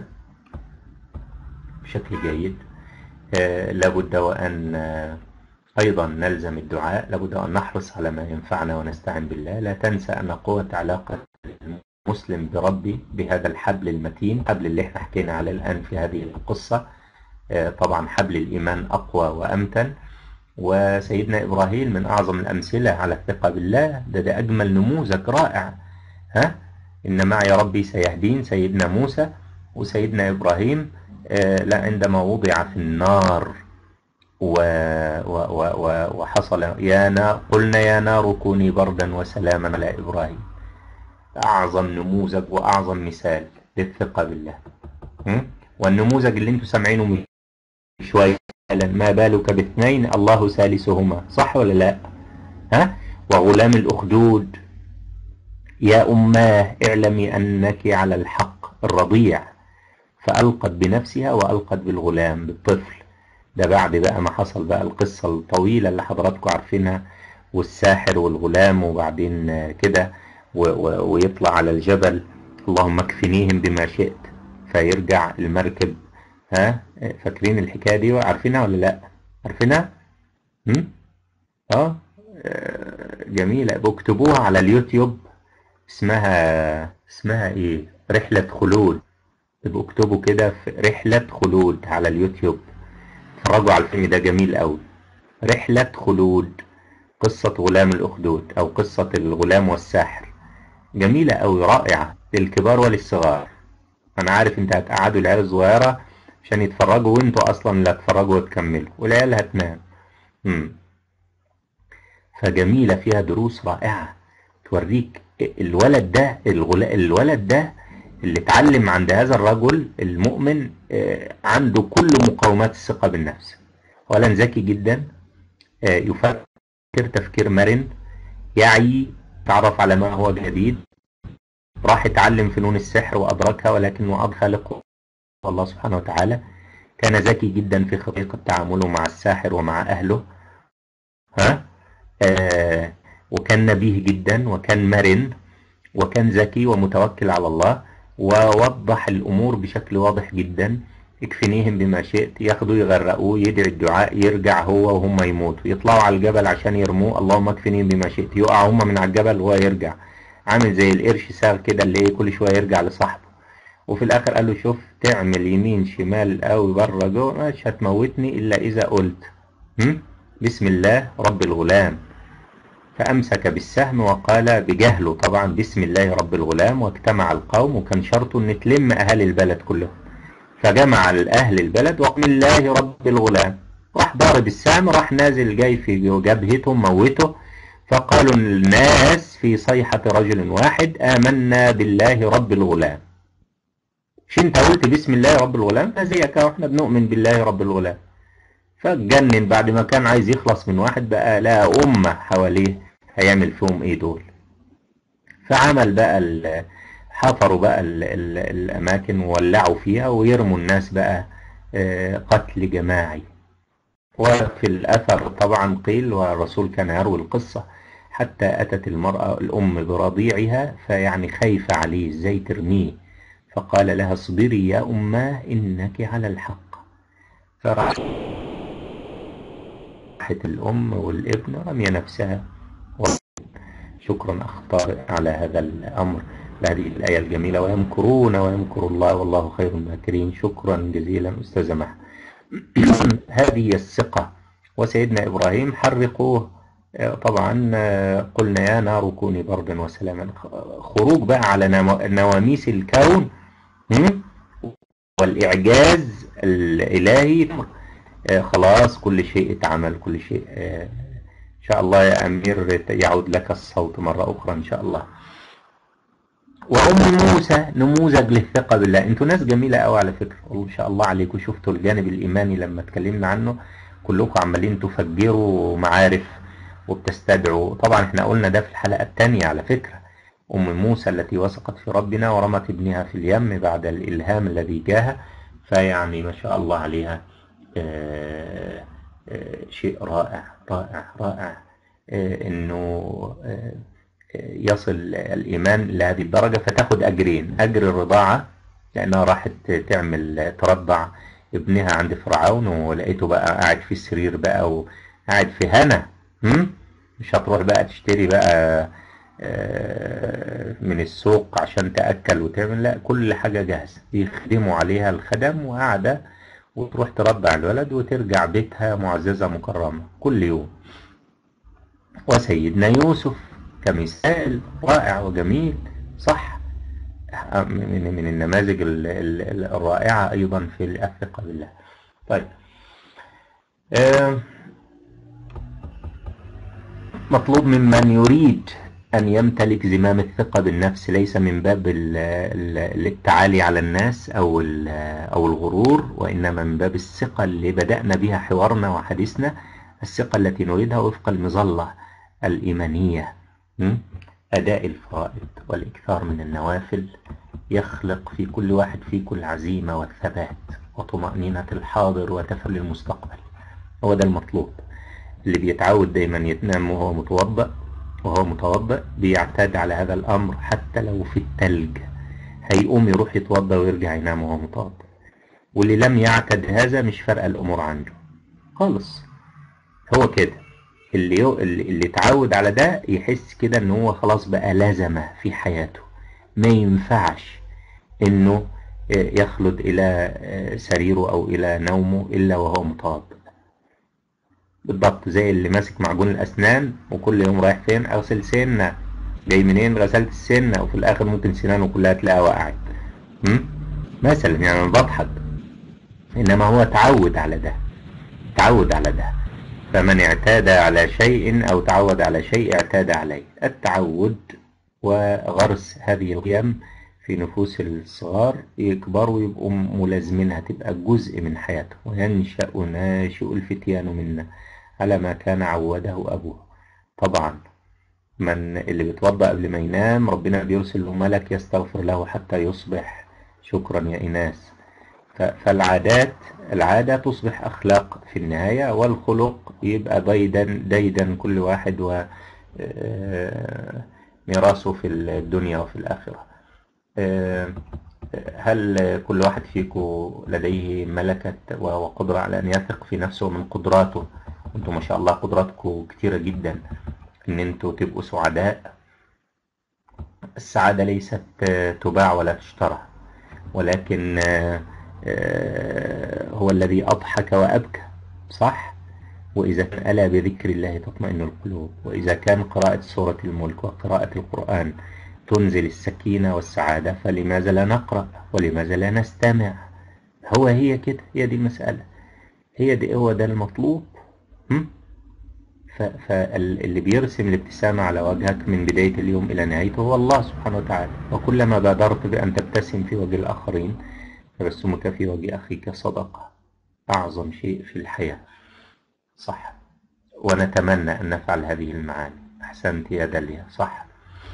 بشكل جيد آه، لابد وأن آه، أيضا نلزم الدعاء لابد أن نحرص على ما ينفعنا ونستعين بالله لا تنسى أن قوة علاقة المسلم بربي بهذا الحبل المتين حبل اللي احنا حكينا عليه الآن في هذه القصة آه، طبعا حبل الإيمان أقوى وأمتن وسيدنا إبراهيم من أعظم الأمثلة على الثقة بالله ده, ده أجمل نموذج رائع ها إن معي ربي سيهدين سيدنا موسى وسيدنا إبراهيم آه، لا عندما وضع في النار و و و و وحصل يا نار قلنا يا نار كوني بردا وسلاما على إبراهيم أعظم نموذج وأعظم مثال للثقة بالله م? والنموذج اللي انتوا سامعينه من شوية ما بالك باثنين الله ثالثهما صح ولا لا ها وغلام الأخدود يا أماه اعلمي أنك على الحق الرضيع فألقت بنفسها وألقت بالغلام بالطفل ده بعد بقى ما حصل بقى القصة الطويلة اللي حضراتكم عارفينها والساحر والغلام وبعدين آه، كده و- و- ويطلع على الجبل اللهم اكفنيهم بما شئت فيرجع المركب ها فاكرين الحكاية دي عارفينها ولا لا عارفينها هم؟ اه آه، جميلة اكتبوها على اليوتيوب اسمها اسمها ايه رحلة خلود تبقوا اكتبوا كده في رحلة خلود على اليوتيوب اتفرجوا على الفيلم ده جميل قوي رحلة خلود قصة غلام الأخدود أو قصة الغلام والساحر جميلة قوي رائعة للكبار وللصغار أنا عارف أنت هتقعدوا العيال الصغيرة عشان يتفرجوا وأنتوا أصلا لا تتفرجوا وتكملوا والعيال هتنام مم. فجميلة فيها دروس رائعة توريك الولد ده الغلا... الولد ده اللي اتعلم عند هذا الرجل المؤمن آه، عنده كل مقومات الثقة بالنفس أولا ذكي جدا آه، يفكر تفكير مرن يعي تعرف على ما هو جديد راح يتعلم فنون السحر وأدركها ولكن وأض خالقه الله سبحانه وتعالى كان ذكي جدا في خطيقة تعامله مع الساحر ومع أهله ها آه وكان نبيه جدا وكان مرن وكان ذكي ومتوكل على الله ووضح الأمور بشكل واضح جدا اكفنيهم بما شئت ياخدوا يغرقوه يدعي الدعاء يرجع هو وهم يموتوا يطلعوا على الجبل عشان يرموه اللهم اكفنيهم بما شئت يقع هم من على الجبل وهو يرجع عامل زي القرش ساغ كده اللي ايه كل شويه يرجع لصاحبه وفي الاخر قال له شوف تعمل يمين شمال قوي بره جوه مش هتموتني الا اذا قلت هم؟ بسم الله رب الغلام فأمسك بالسهم وقال بجهله طبعا بسم الله رب الغلام واجتمع القوم وكان شرطه ان تلم أهل البلد كلهم فجمع الأهل البلد وقم الله رب الغلام راح ضارب السهم راح نازل جاي في جبهته موته فقالوا الناس في صيحة رجل واحد آمنا بالله رب الغلام مش انت قلت بسم الله رب الغلام ده زيك واحنا بنؤمن بالله رب الغلام فاتجنن بعد ما كان عايز يخلص من واحد بقى لقى أمة حواليه هيعمل فيهم ايه دول فعمل بقى ال- حفروا بقى ال ال الأماكن وولعوا فيها ويرموا الناس بقى آه، قتل جماعي وفي الأثر طبعا قيل والرسول كان يروي القصة حتى أتت المرأة الأم برضيعها فيعني خايفة عليه ازاي ترميه فقال لها اصبري يا أماه إنك على الحق فراحت الأم والابن رمي نفسها شكرا أخ طارق على هذا الأمر لهذه الآية الجميلة ويمكرون ويمكر الله والله خير الماكرين شكرا جزيلا أستاذ مح هذه الثقة وسيدنا إبراهيم حرقوه آه، طبعا آه، قلنا يا نار كوني بردا وسلاما خروج بقى على نوا- نواميس الكون هم؟ والإعجاز الإلهي آه، خلاص كل شيء اتعمل كل شيء آه، إن شاء الله يا أمير يعود لك الصوت مرة أخرى إن شاء الله وأم موسى نموذج للثقة بالله انتوا ناس جميلة قوي على فكرة والله ما شاء الله عليكم شفتوا الجانب الإيماني لما اتكلمنا عنه كلكم عمالين تفجروا معارف وبتستدعوا طبعا احنا قلنا ده في الحلقة الثانية على فكرة أم موسى التي وثقت في ربنا ورمت ابنها في اليم بعد الإلهام الذي جاها فيعني ما شاء الله عليها آه، آه، شيء رائع رائع رائع آه، انه آه، يصل الإيمان لهذه الدرجة فتاخد أجرين أجر الرضاعة لأنها راحت تعمل ترضع ابنها عند فرعون ولقيته بقى قاعد في السرير بقى وقاعد في هنا هم؟ مش هتروح بقى تشتري بقى آه، من السوق عشان تأكل وتعمل لا كل حاجة جاهزة يخدموا عليها الخدم وقاعدة وتروح ترضع الولد وترجع بيتها معززة مكرمة كل يوم وسيدنا يوسف كمثال رائع وجميل صح من من النماذج ال- ال- الرائعة أيضا في الثقة بالله طيب آه، مطلوب ممن يريد أن يمتلك زمام الثقة بالنفس ليس من باب ال- ال- التعالي على الناس أو ال- أو الغرور وإنما من باب الثقة اللي بدأنا بها حوارنا وحديثنا الثقة التي نريدها وفق المظلة الإيمانية م? أداء الفرائض والإكثار من النوافل يخلق في كل واحد فيكم العزيمة والثبات وطمأنينة الحاضر وتفل المستقبل هو ده المطلوب اللي بيتعود دايما يتنام وهو متوضأ وهو متوضأ بيعتاد على هذا الأمر حتى لو في التلج هيقوم يروح يتوضأ ويرجع ينام وهو متوضأ واللي لم يعتد هذا مش فارقة الأمور عنده خالص هو كده اللي يو... اللي اللي اتعود على ده يحس كده ان هو خلاص بقى لازمه في حياته ما ينفعش انه آه، يخلد الى آه، سريره او الى نومه الا وهو متوضئ بالضبط زي اللي ماسك معجون الاسنان وكل يوم رايح فين اغسل سنه جاي منين غسلت السنه وفي الاخر ممكن سنانه كلها تلاقيها وقعت م? مثلا يعني انا بضحك انما هو تعود على ده تعود على ده فمن اعتاد على شيء أو تعود على شيء اعتاد عليه التعود وغرس هذه القيم في نفوس الصغار يكبروا يبقوا ملازمينها تبقى جزء من حياته وينشأ ناشئ الفتيان منا على ما كان عوده أبوه طبعا من اللي بيتوضأ قبل ما ينام ربنا بيرسل له ملك يستغفر له حتى يصبح شكرا يا إناس ف- فالعادات العادة تصبح أخلاق في النهاية والخلق يبقى ديدا ديدا كل واحد و آه، ميراثه في الدنيا وفي الآخرة آه، هل كل واحد فيكم لديه ملكة وقدرة على أن يثق في نفسه من قدراته انتم ما شاء الله قدراتكم كتيرة جدا ان انتوا تبقوا سعداء السعادة ليست آه، تباع ولا تشترى ولكن آه، آه، هو الذي أضحك وأبكى صح؟ وإذا كان ألا بذكر الله تطمئن القلوب وإذا كان قراءة سورة الملك وقراءة القرآن تنزل السكينة والسعادة فلماذا لا نقرأ ولماذا لا نستمع هو هي كده هي دي المسألة هي دي هو ده المطلوب هم؟ فاللي بيرسم الابتسامة على وجهك من بداية اليوم إلى نهايته هو الله سبحانه وتعالى وكلما بادرت بأن تبتسم في وجه الآخرين تبسمك في وجه أخيك صدقة أعظم شيء في الحياة صح ونتمنى أن نفعل هذه المعاني أحسنت يا داليا صح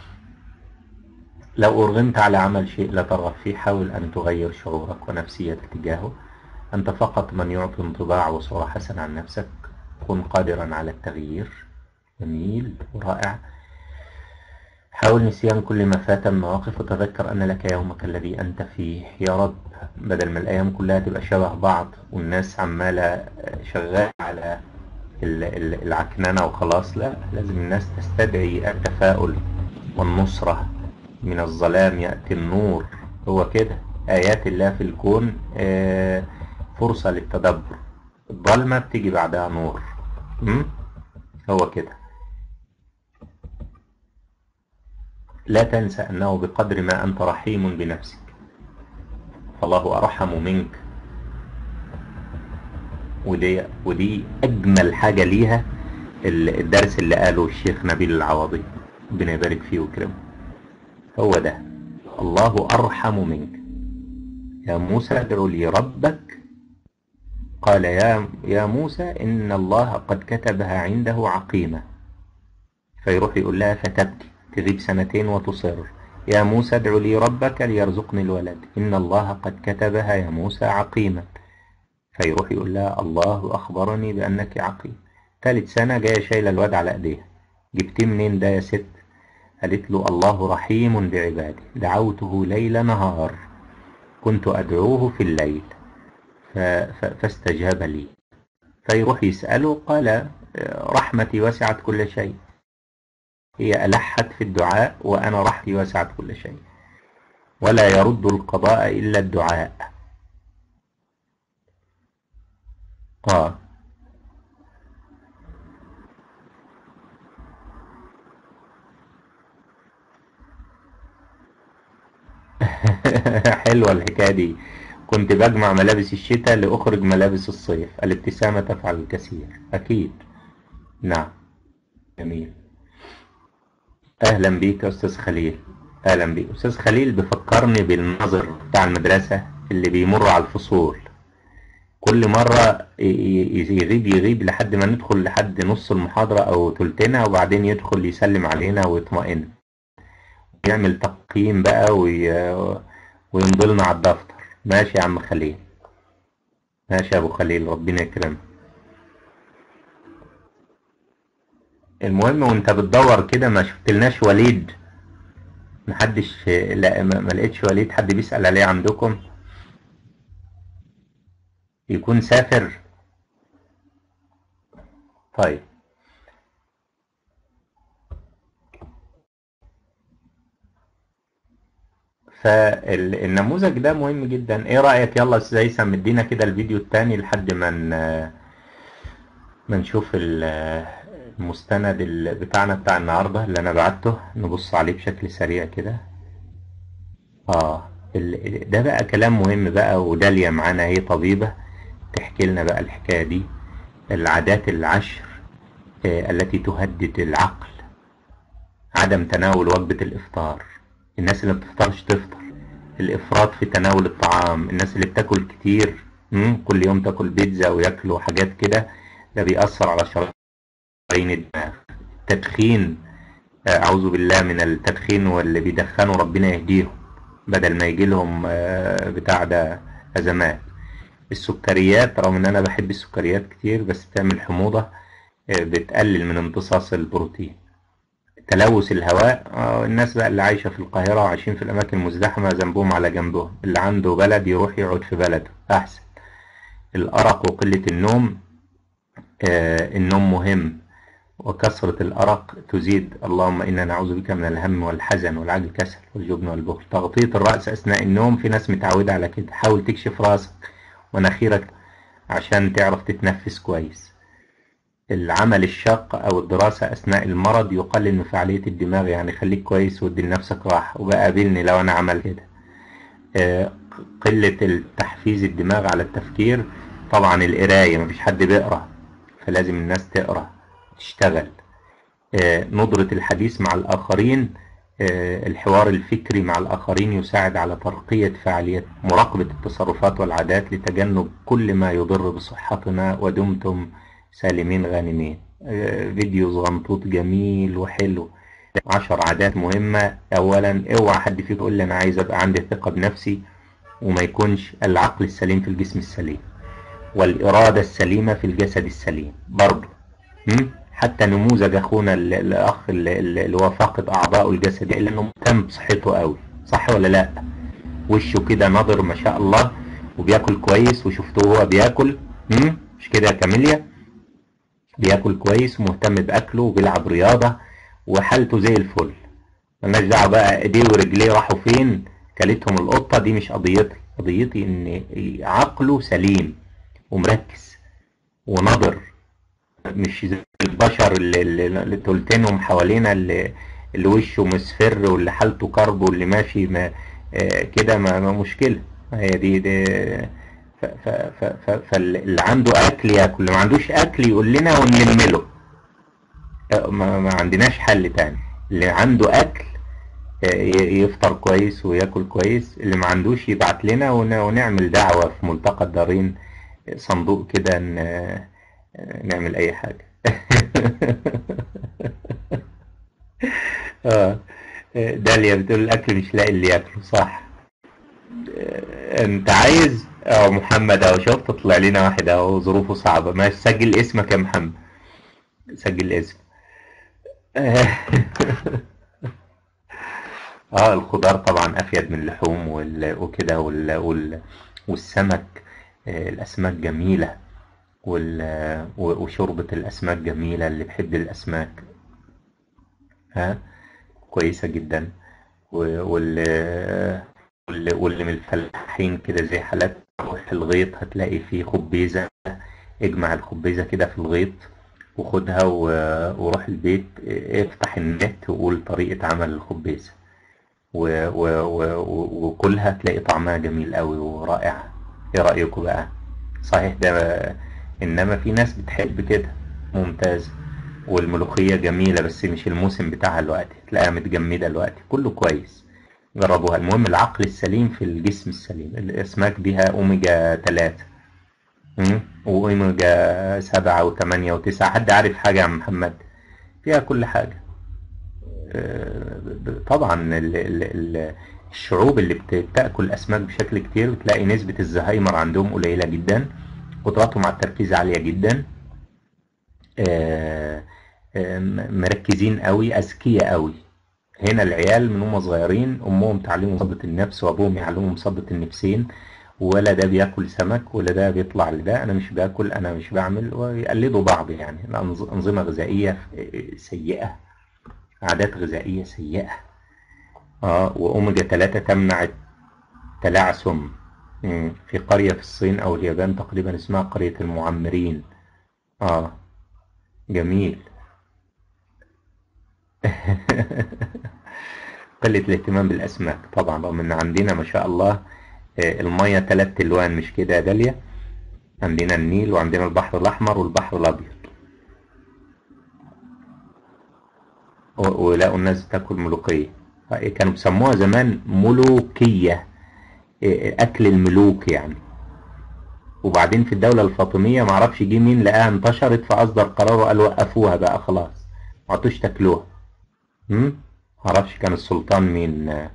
لو أرغمت على عمل شيء لا ترغب فيه حاول أن تغير شعورك ونفسيتك تجاهه أنت فقط من يعطي انطباع وصورة حسنة عن نفسك كن قادرا على التغيير جميل ورائع حاول نسيان كل ما فات من مواقف وتذكر أن لك يومك الذي أنت فيه يا رب بدل ما الأيام كلها تبقى شبه بعض والناس عمالة شغالة على ال- ال- العكننة وخلاص لا لازم الناس تستدعي التفاؤل والنصرة من الظلام يأتي النور هو كده آيات الله في الكون آه، فرصة للتدبر الظلمة بتيجي بعدها نور م? هو كده لا تنسى أنه بقدر ما أنت رحيم بنفسك فالله أرحم منك ودي, ودي أجمل حاجة ليها ال- الدرس اللي قاله الشيخ نبيل العوضي ربنا يبارك فيه ويكرمه هو ده الله أرحم منك يا موسى ادعو لي ربك قال يا يا موسى إن الله قد كتبها عنده عقيمة فيروح يقول لها فتبكي تغيب سنتين وتصر يا موسى ادعو لي ربك ليرزقني الولد إن الله قد كتبها يا موسى عقيمة فيروح يقول لها الله أخبرني بأنك عقيم ثالث سنة جاية شايلة الواد على إيديها جبتيه منين ده يا ست قالت له الله رحيم بعباده دعوته ليل نهار كنت أدعوه في الليل ف- ف- فاستجاب لي فيروح يسأله قال آه، رحمتي وسعت كل شيء هي ألحت في الدعاء وأنا رحمتي وسعت كل شيء ولا يرد القضاء إلا الدعاء آه حلوة الحكاية دي كنت بجمع ملابس الشتاء لأخرج ملابس الصيف الابتسامة تفعل الكثير أكيد نعم جميل أهلا بيك يا أستاذ خليل أهلا بيك أستاذ خليل بفكرني بالناظر بتاع المدرسة اللي بيمر على الفصول كل مرة ي- ي- يغيب يغيب لحد ما ندخل لحد نص المحاضرة أو تلتنا وبعدين يدخل يسلم علينا ويطمئن يعمل تقييم بقى وي... ويمضي لنا على الدفتر ماشي يا عم خليل ماشي يا ابو خليل ربنا يكرمك المهم وانت بتدور كده ما شفتلناش وليد محدش لا ما ما لقيتش وليد حد بيسأل عليه عندكم يكون سافر طيب فالنموذج ده مهم جدا ايه رأيك يلا يا استاذ هيثم ادينا كده الفيديو التاني لحد ما ن- ما نشوف ال- المستند ال- بتاعنا بتاع النهارده اللي انا بعته نبص عليه بشكل سريع كده اه ال- ده بقى كلام مهم بقى وداليا معانا هي طبيبة تحكي لنا بقى الحكاية دي العادات العشر آه، التي تهدد العقل عدم تناول وجبة الإفطار الناس اللي ما بتفطرش تفطر الإفراط في تناول الطعام الناس اللي بتاكل كتير مم، كل يوم تاكل بيتزا وياكلوا حاجات كده ده بيأثر على شرايين الدماغ التدخين آه، أعوذ بالله من التدخين واللي بيدخنوا ربنا يهديهم بدل ما يجي لهم آه، بتاع ده أزمات السكريات رغم ان انا بحب السكريات كتير بس بتعمل حموضة آه، بتقلل من امتصاص البروتين تلوث الهواء آه، الناس بقى اللي عايشة في القاهرة وعايشين في الأماكن المزدحمة ذنبهم على جنبهم اللي عنده بلد يروح يقعد في بلده أحسن الأرق وقلة النوم آه، النوم مهم وكثرة الأرق تزيد اللهم إنا نعوذ بك من الهم والحزن والعجز الكسل والجبن والبخل تغطية الرأس أثناء النوم في ناس متعودة على كده حاول تكشف راسك مناخيرك عشان تعرف تتنفس كويس العمل الشاق أو الدراسة أثناء المرض يقلل من فعالية الدماغ يعني خليك كويس وادي لنفسك راحة وبقابلني لو أنا عمل كده آه، قلة التحفيز الدماغ على التفكير طبعا القراية مفيش حد بيقرأ فلازم الناس تقرأ تشتغل آه، ندرة الحديث مع الآخرين آه، الحوار الفكري مع الآخرين يساعد على ترقية فعالية مراقبة التصرفات والعادات لتجنب كل ما يضر بصحتنا ودمتم سالمين غانمين آه، فيديو صغنطوط جميل وحلو عشر عادات مهمة أولا اوعى حد فيكم يقول لي أنا عايز أبقى عندي ثقة بنفسي وما يكونش العقل السليم في الجسم السليم والإرادة السليمة في الجسد السليم برضه م? حتى نموذج أخونا ال- الأخ اللي, اللي هو فاقد أعضائه الجسدية إلا إنه مهتم بصحته قوي صح ولا لأ؟ وشه كده ناظر ما شاء الله وبياكل كويس وشفته هو بياكل م? مش كده يا كاميليا؟ بياكل كويس ومهتم بأكله وبيلعب رياضة وحالته زي الفل ملناش دعوه بقى ايديه ورجليه راحوا فين كلتهم القطه دي مش قضيتي قضيتي ان عقله سليم ومركز ونظر مش زي البشر اللي, اللي, اللي تلتينهم حوالينا اللي, اللي وشه مصفر واللي حالته كرب واللي ماشي ما آه، كده ما, ما مشكله هي دي, دي ف- ف- ف- ف- فاللي عنده اكل ياكل اللي ما عندوش اكل يقول لنا ونلمله آه، ما, ما عندناش حل تاني اللي عنده اكل آه، ي- يفطر كويس وياكل كويس اللي ما عندوش يبعت لنا ون- ونعمل دعوة في ملتقى الدارين آه، صندوق كده ن- آه، نعمل اي حاجة اه آه، داليا بتقول الاكل مش لاقي اللي ياكله صح آه، انت عايز اه محمد اهو شفت طلع لنا واحد اهو ظروفه صعبة ماشي سجل اسمك يا محمد سجل اسم اه الخضار طبعا افيد من اللحوم وال- وكده وال- وال- والسمك آه، الاسماك جميلة وال- و- وشوربة الاسماك جميلة اللي بيحب الاسماك ها كويسة جدا و- وال واللي واللي من الفلاحين كده زي حالات روح الغيط هتلاقي فيه خبيزة اجمع الخبيزة كده في الغيط وخدها و- وروح البيت افتح النت وقول طريقة عمل الخبيزة و- و- و- و- وكلها تلاقي طعمها جميل قوي ورائع ايه رأيكم بقى صحيح ده انما في ناس بتحب كده ممتاز والملوخية جميلة بس مش الموسم بتاعها دلوقتي تلاقيها متجمدة دلوقتي كله كويس جربوها المهم العقل السليم في الجسم السليم الاسماك بيها اوميجا 3 واوميجا 7 و8 و9 حد عارف حاجة يا عم محمد فيها كل حاجة آه، ب- طبعا ال- ال- ال- الشعوب اللي بت- بتاكل اسماك بشكل كتير بتلاقي نسبة الزهايمر عندهم قليلة جدا قدراتهم على التركيز عالية جدا آه، آه، م- مركزين قوي اذكياء قوي هنا العيال من هم صغيرين امهم تعلمهم صبة النفس وابوهم يعلمهم صبة النفسين ولا ده بياكل سمك ولا ده بيطلع لده انا مش باكل انا مش بعمل ويقلدوا بعض يعني الأنظ- انظمة غذائية سيئة عادات غذائية سيئة اه وأوميجا 3 تمنع التلعثم مم. في قرية في الصين أو اليابان تقريبا اسمها قرية المعمرين اه جميل قلة الاهتمام بالأسماك طبعا رغم إن عندنا ما شاء الله آه، المية تلات ألوان مش كده يا داليا عندنا النيل وعندنا البحر الأحمر والبحر الأبيض و- ولقوا الناس تاكل ملوخية كانوا بيسموها زمان ملوكية إيه، أكل الملوك يعني وبعدين في الدولة الفاطمية معرفش جه مين لقاها انتشرت فأصدر قرار وقال وقفوها بقى خلاص ما عطوش تاكلوها هم؟ معرفش كان السلطان مين اه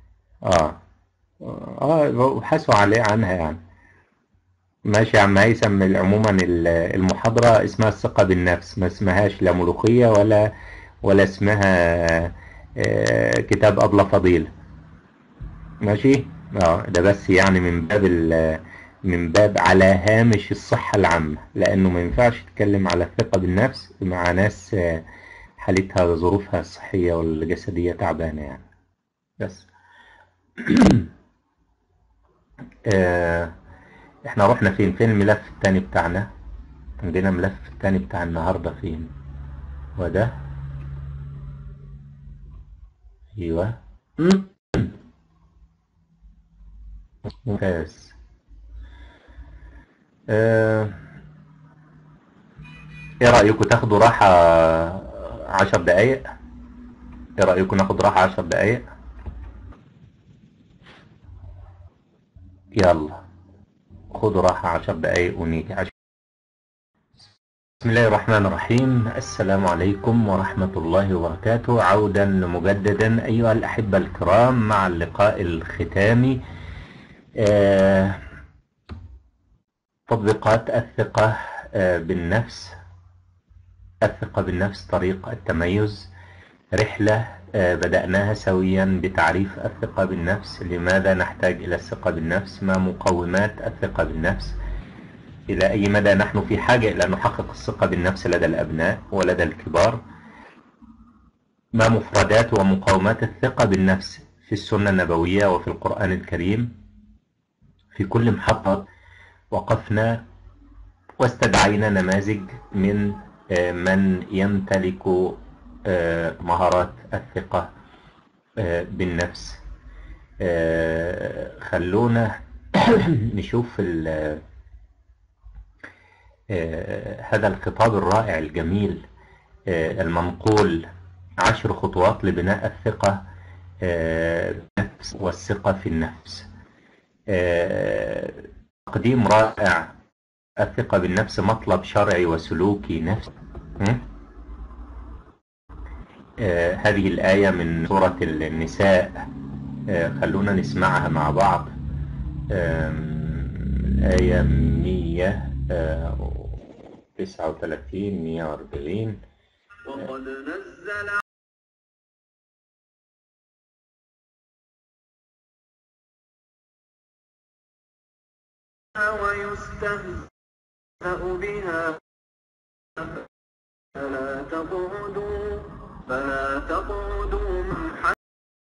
اه وحسوا عليه عنها يعني ماشي يا عم هيثم عموما ال- المحاضرة اسمها الثقة بالنفس ما اسمهاش لا ملوخية ولا ولا اسمها آه، كتاب أبلة فضيلة ماشي اه ده بس يعني من باب ال- من باب على هامش الصحة العامة لأنه ما ينفعش تتكلم على الثقة بالنفس مع ناس آه، حالتها ظروفها الصحية والجسدية تعبانة يعني بس آه، احنا رحنا فين فين الملف التاني بتاعنا عندنا ملف التاني بتاع النهاردة فين وده ايوه ممتاز آه، ايه رأيكم تاخدوا راحة عشر دقايق ايه رأيكم ناخد راحة عشر دقايق يلا خدوا راحة عشر دقايق ونيجي عشر بسم الله الرحمن الرحيم السلام عليكم ورحمة الله وبركاته عودا مجددا أيها الأحبة الكرام مع اللقاء الختامي آه، تطبيقات الثقة آه، بالنفس الثقة بالنفس طريق التميز رحلة آه، بدأناها سويا بتعريف الثقة بالنفس لماذا نحتاج إلى الثقة بالنفس ما مقومات الثقة بالنفس إلى أي مدى نحن في حاجة إلى أن نحقق الثقة بالنفس لدى الأبناء ولدى الكبار ما مفردات ومقومات الثقة بالنفس في السنة النبوية وفي القرآن الكريم في كل محطة وقفنا واستدعينا نماذج من آه، من يمتلك آه، مهارات الثقة آه، بالنفس آه، خلونا نشوف ال- آه، هذا الخطاب الرائع الجميل آه، المنقول عشر خطوات لبناء الثقة آه، بالنفس والثقة في النفس آه، تقديم رائع الثقة بالنفس مطلب شرعي وسلوكي نفسي م? آه، هذه الآية من سورة النساء آه، خلونا نسمعها مع بعض آم، الآية 139 140 وقد نزل ويستهزأ بها فلا تقعدوا فلا تقعدوا مع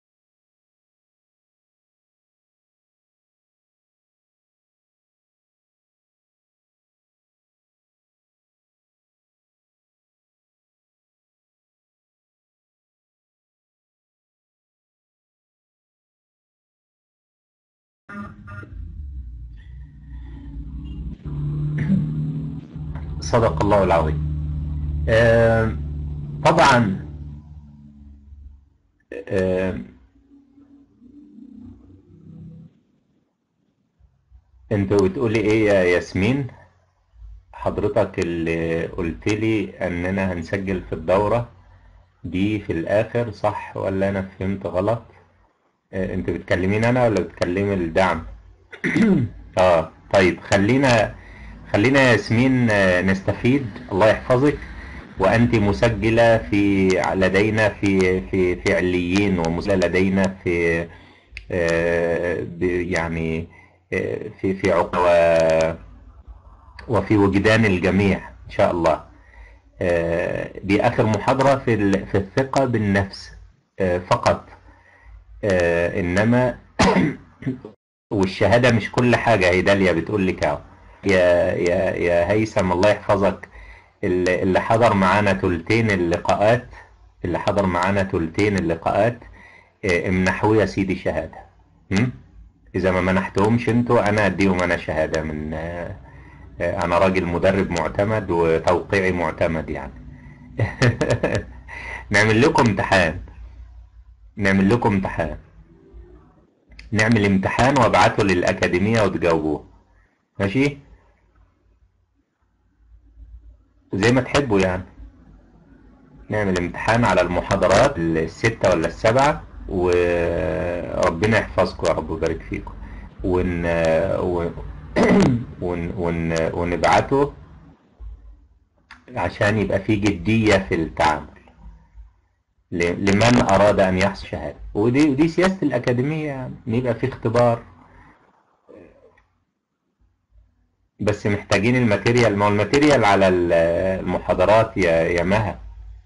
صدق الله العظيم آم، طبعا آم، انت بتقولي ايه يا ياسمين حضرتك اللي قلت لي اننا هنسجل في الدورة دي في الاخر صح ولا انا فهمت غلط آه، انت بتكلمين انا ولا بتكلمي الدعم اه طيب خلينا خلينا يا ياسمين آه، نستفيد الله يحفظك وأنت مسجلة في لدينا في في في عليين ومسجلة لدينا في آه، ب- يعني آه، في في عق و- وفي وجدان الجميع إن شاء الله آه، دي آخر محاضرة في ال- في الثقة بالنفس آه، فقط آه، إنما والشهادة مش كل حاجة هي داليا بتقول لك اهو يا يا يا هيثم الله يحفظك اللي اللي حضر معانا تلتين اللقاءات اللي حضر معانا تلتين اللقاءات آه، امنحوه يا سيدي شهادة م? إذا ما منحتهمش انتوا أنا أديهم أنا شهادة من آه، آه، أنا راجل مدرب معتمد وتوقيعي معتمد يعني نعمل لكم امتحان نعمل لكم امتحان نعمل امتحان وابعته للأكاديمية وتجاوبوه ماشي زي ما تحبوا يعني نعمل امتحان على المحاضرات الستة ولا السبعة وربنا يحفظكم يا رب ويبارك فيكم ون... ون... ون... ون... ونبعته عشان يبقى في جدية في التعامل ل- لمن أراد أن يحصل شهادة ودي ودي سياسة الأكاديمية يعني إن يبقى في اختبار بس محتاجين الماتيريال ما هو الماتيريال على ال- المحاضرات يا يا مها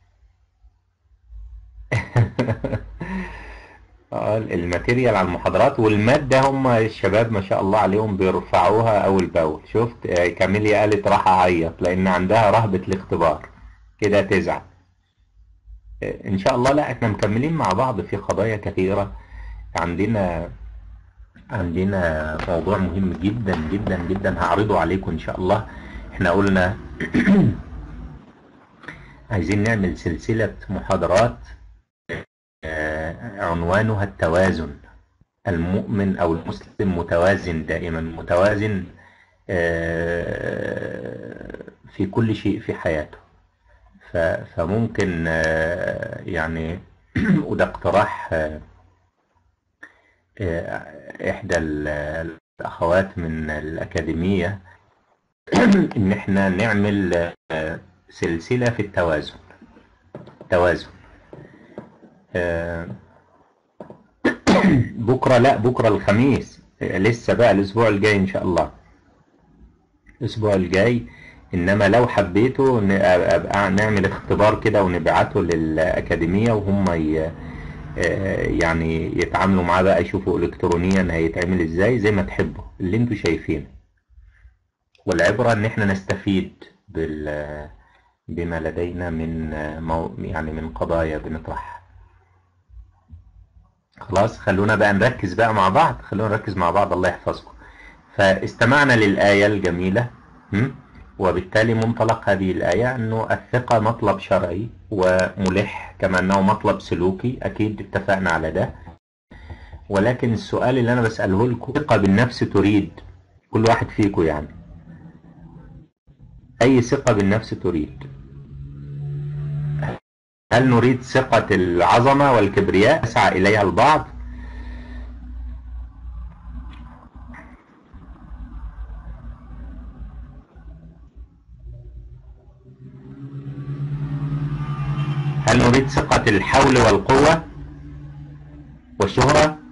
اه الماتيريال على المحاضرات والمادة هم الشباب ما شاء الله عليهم بيرفعوها أول بأول شفت آه، كاميليا قالت راح أعيط لأن عندها رهبة الاختبار كده تزعل آه، إن شاء الله لا احنا مكملين مع بعض في قضايا كثيرة عندنا عندنا موضوع مهم جدا جدا جدا هعرضه عليكم ان شاء الله احنا قلنا عايزين نعمل سلسلة محاضرات آه، عنوانها التوازن المؤمن او المسلم متوازن دائما متوازن آه، في كل شيء في حياته ف- فممكن آه، يعني وده اقتراح آه، آه، إحدى ال- الأخوات من الأكاديمية إن إحنا نعمل آه، سلسلة في التوازن توازن آه، بكرة لا بكرة الخميس آه، لسه بقى الأسبوع الجاي إن شاء الله الأسبوع الجاي انما لو حبيته ن- ابقى نعمل اختبار كده ونبعته للاكاديميه وهم ي... آه، يعني يتعاملوا معاه بقى يشوفوا الكترونيا هيتعمل ازاي زي ما تحبوا اللي انتوا شايفينه والعبره ان احنا نستفيد بال بما لدينا من آه، مو... يعني من قضايا بنطرحها خلاص خلونا بقى نركز بقى مع بعض خلونا نركز مع بعض الله يحفظكم فاستمعنا للآية الجميلة م? وبالتالي منطلق هذه الآية أنه الثقة مطلب شرعي وملح كما أنه مطلب سلوكي أكيد اتفقنا على ده ولكن السؤال اللي أنا بسأله لكم ثقة بالنفس تريد كل واحد فيكم يعني أي ثقة بالنفس تريد هل نريد ثقة العظمة والكبرياء يسعى إليها البعض هل نريد ثقة الحول والقوة والشهرة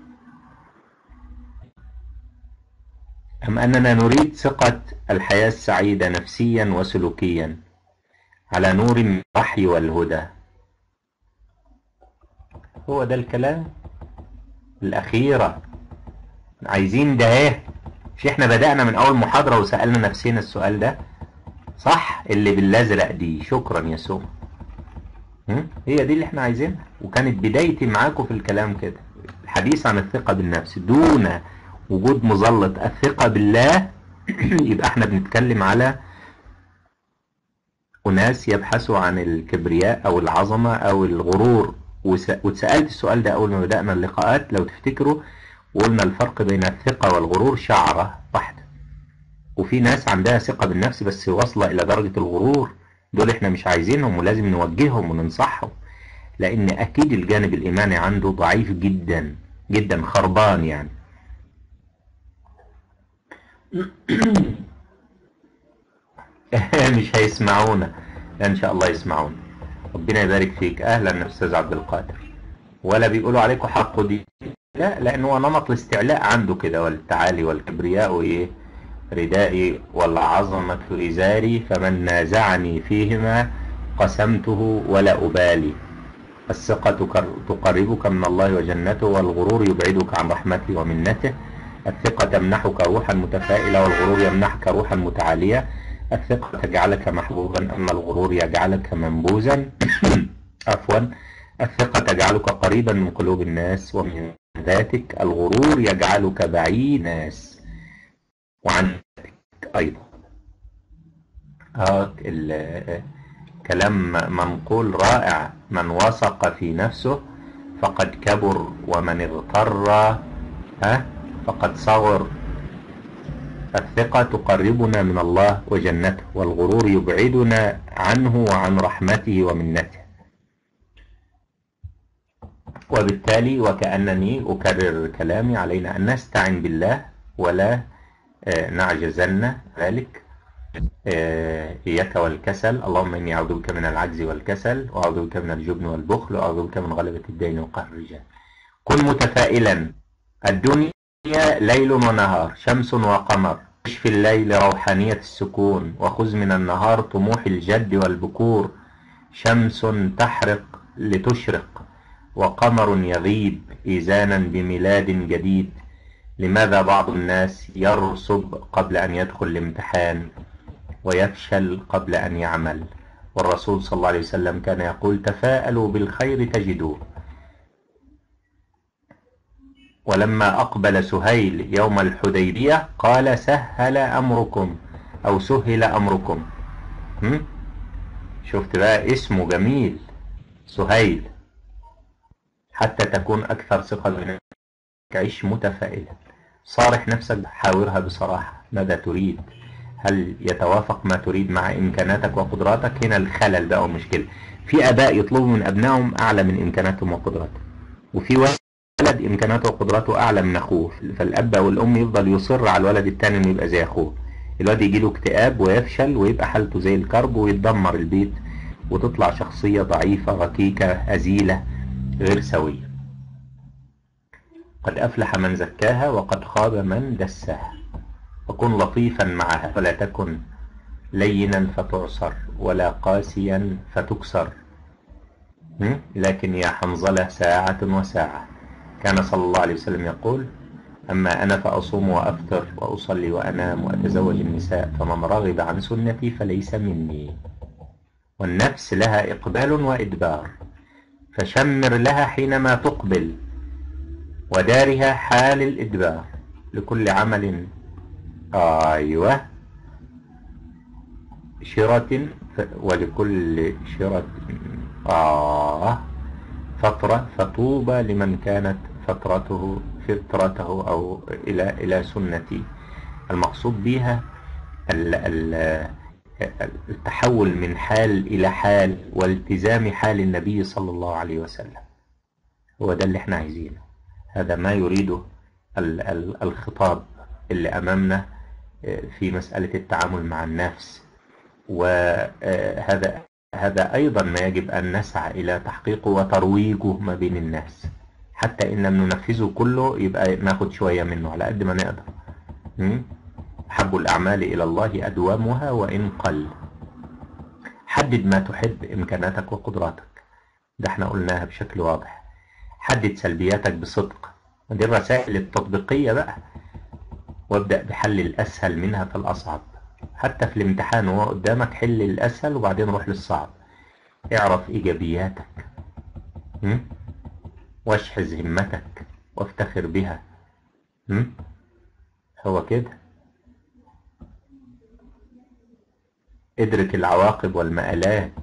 أم أننا نريد ثقة الحياة السعيدة نفسيا وسلوكيا على نور من الوحي والهدى هو ده الكلام الأخيرة عايزين ده ايه مش احنا بدأنا من أول محاضرة وسألنا نفسنا السؤال ده صح اللي بالأزرق دي شكرا يا سوم هم؟ هي دي اللي احنا عايزينها وكانت بدايتي معاكم في الكلام كده الحديث عن الثقة بالنفس دون وجود مظلة الثقة بالله يبقى احنا بنتكلم على أناس يبحثوا عن الكبرياء أو العظمة أو الغرور وس- واتسألت السؤال ده أول ما بدأنا اللقاءات لو تفتكروا وقلنا الفرق بين الثقة والغرور شعرة واحدة وفي ناس عندها ثقة بالنفس بس واصلة إلى درجة الغرور دول احنا مش عايزينهم ولازم نوجههم وننصحهم لأن أكيد الجانب الإيماني عنده ضعيف جدا جدا خربان يعني مش هيسمعونا لا ان شاء الله يسمعونا ربنا يبارك فيك اهلا يا استاذ عبد القادر ولا بيقولوا عليكم حقه دي لا لان هو نمط الاستعلاء عنده كده والتعالي والكبرياء وايه ردائي والعظمة إزاري فمن نازعني فيهما قسمته ولا أبالي الثقة تقر- تقربك من الله وجنته والغرور يبعدك عن رحمته ومنته الثقة تمنحك روحا متفائلة والغرور يمنحك روحا متعالية الثقة تجعلك محبوبا أما الغرور يجعلك منبوذا عفوا الثقة تجعلك قريبا من قلوب الناس ومن ذاتك الغرور يجعلك بعيد الناس وعن ذاتك أيضا آه ال- كلام منقول رائع من وثق في نفسه فقد كبر ومن اغتر ها فقد صغر الثقة تقربنا من الله وجنته والغرور يبعدنا عنه وعن رحمته ومنته وبالتالي وكأنني أكرر كلامي علينا أن نستعن بالله ولا آه، نعجزن ذلك آه، إياك والكسل اللهم إني أعوذ بك من العجز والكسل وأعوذ بك من الجبن والبخل وأعوذ بك من غلبة الدين وقهر الرجال كن متفائلا الدنيا ليل ونهار شمس وقمر عش في الليل روحانية السكون وخذ من النهار طموح الجد والبكور شمس تحرق لتشرق وقمر يغيب إيزانا بميلاد جديد لماذا بعض الناس يرسب قبل أن يدخل الامتحان ويفشل قبل أن يعمل والرسول صلى الله عليه وسلم كان يقول تفاءلوا بالخير تجدوه ولما أقبل سهيل يوم الحديبية قال سهل أمركم أو سهل أمركم هم؟ شفت بقى اسمه جميل سهيل حتى تكون أكثر ثقة بنفسك عيش متفائلا صارح نفسك حاورها بصراحة ماذا تريد هل يتوافق ما تريد مع إمكاناتك وقدراتك هنا الخلل بقى والمشكلة في آباء يطلبوا من أبنائهم أعلى من إمكاناتهم وقدراتهم وفي ولد إمكاناته وقدراته أعلى من أخوه فالأب أو الأم يفضل يصر على الولد التاني إنه يبقى زي أخوه الولد يجيله اكتئاب ويفشل ويبقى حالته زي الكرب ويتدمر البيت وتطلع شخصية ضعيفة ركيكة هزيلة غير سوية قد أفلح من زكاها وقد خاب من دساها فكن لطيفا معها ولا تكن لينا فتعصر ولا قاسيا فتكسر م? لكن يا حنظلة ساعة وساعة كان صلى الله عليه وسلم يقول أما أنا فأصوم وأفطر وأصلي وأنام وأتزوج النساء فمن رغب عن سنتي فليس مني والنفس لها إقبال وإدبار فشمر لها حينما تقبل ودارها حال الإدبار لكل عمل أيوة شرة ف- ولكل شرة آه فترة فطوبى لمن كانت فترته فطرته أو إلى إلى سنتي المقصود بها ال- ال- التحول من حال إلى حال والتزام حال النبي صلى الله عليه وسلم هو ده اللي احنا عايزينه هذا ما يريده ال- ال- الخطاب اللي أمامنا آه، في مسألة التعامل مع النفس وهذا هذا أيضا ما يجب أن نسعى إلى تحقيقه وترويجه ما بين الناس حتى إن لم ننفذه كله يبقى ناخد شوية منه على قد ما نقدر م? حب الأعمال إلى الله أدومها وإن قل حدد ما تحب إمكاناتك وقدراتك ده احنا قلناها بشكل واضح حدد سلبياتك بصدق دي الرسائل التطبيقية بقى وابدأ بحل الأسهل منها فالأصعب حتى في الامتحان وهو قدامك حل الأسهل وبعدين روح للصعب اعرف إيجابياتك م? واشحذ همتك وافتخر بها م? هو كده ادرك العواقب والمآلات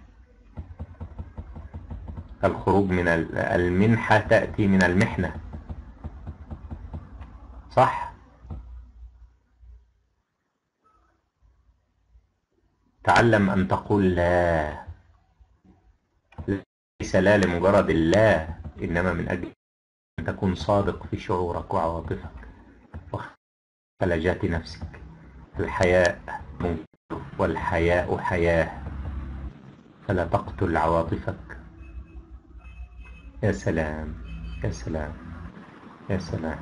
الخروج من ال- المنحة تأتي من المحنة صح تعلم أن تقول لا ليس لا لمجرد اللا إنما من أجل أن تكون صادق في شعورك وعواطفك وخلجات نفسك الحياء منكر والحياء حياة فلا تقتل عواطفك يا سلام يا سلام يا سلام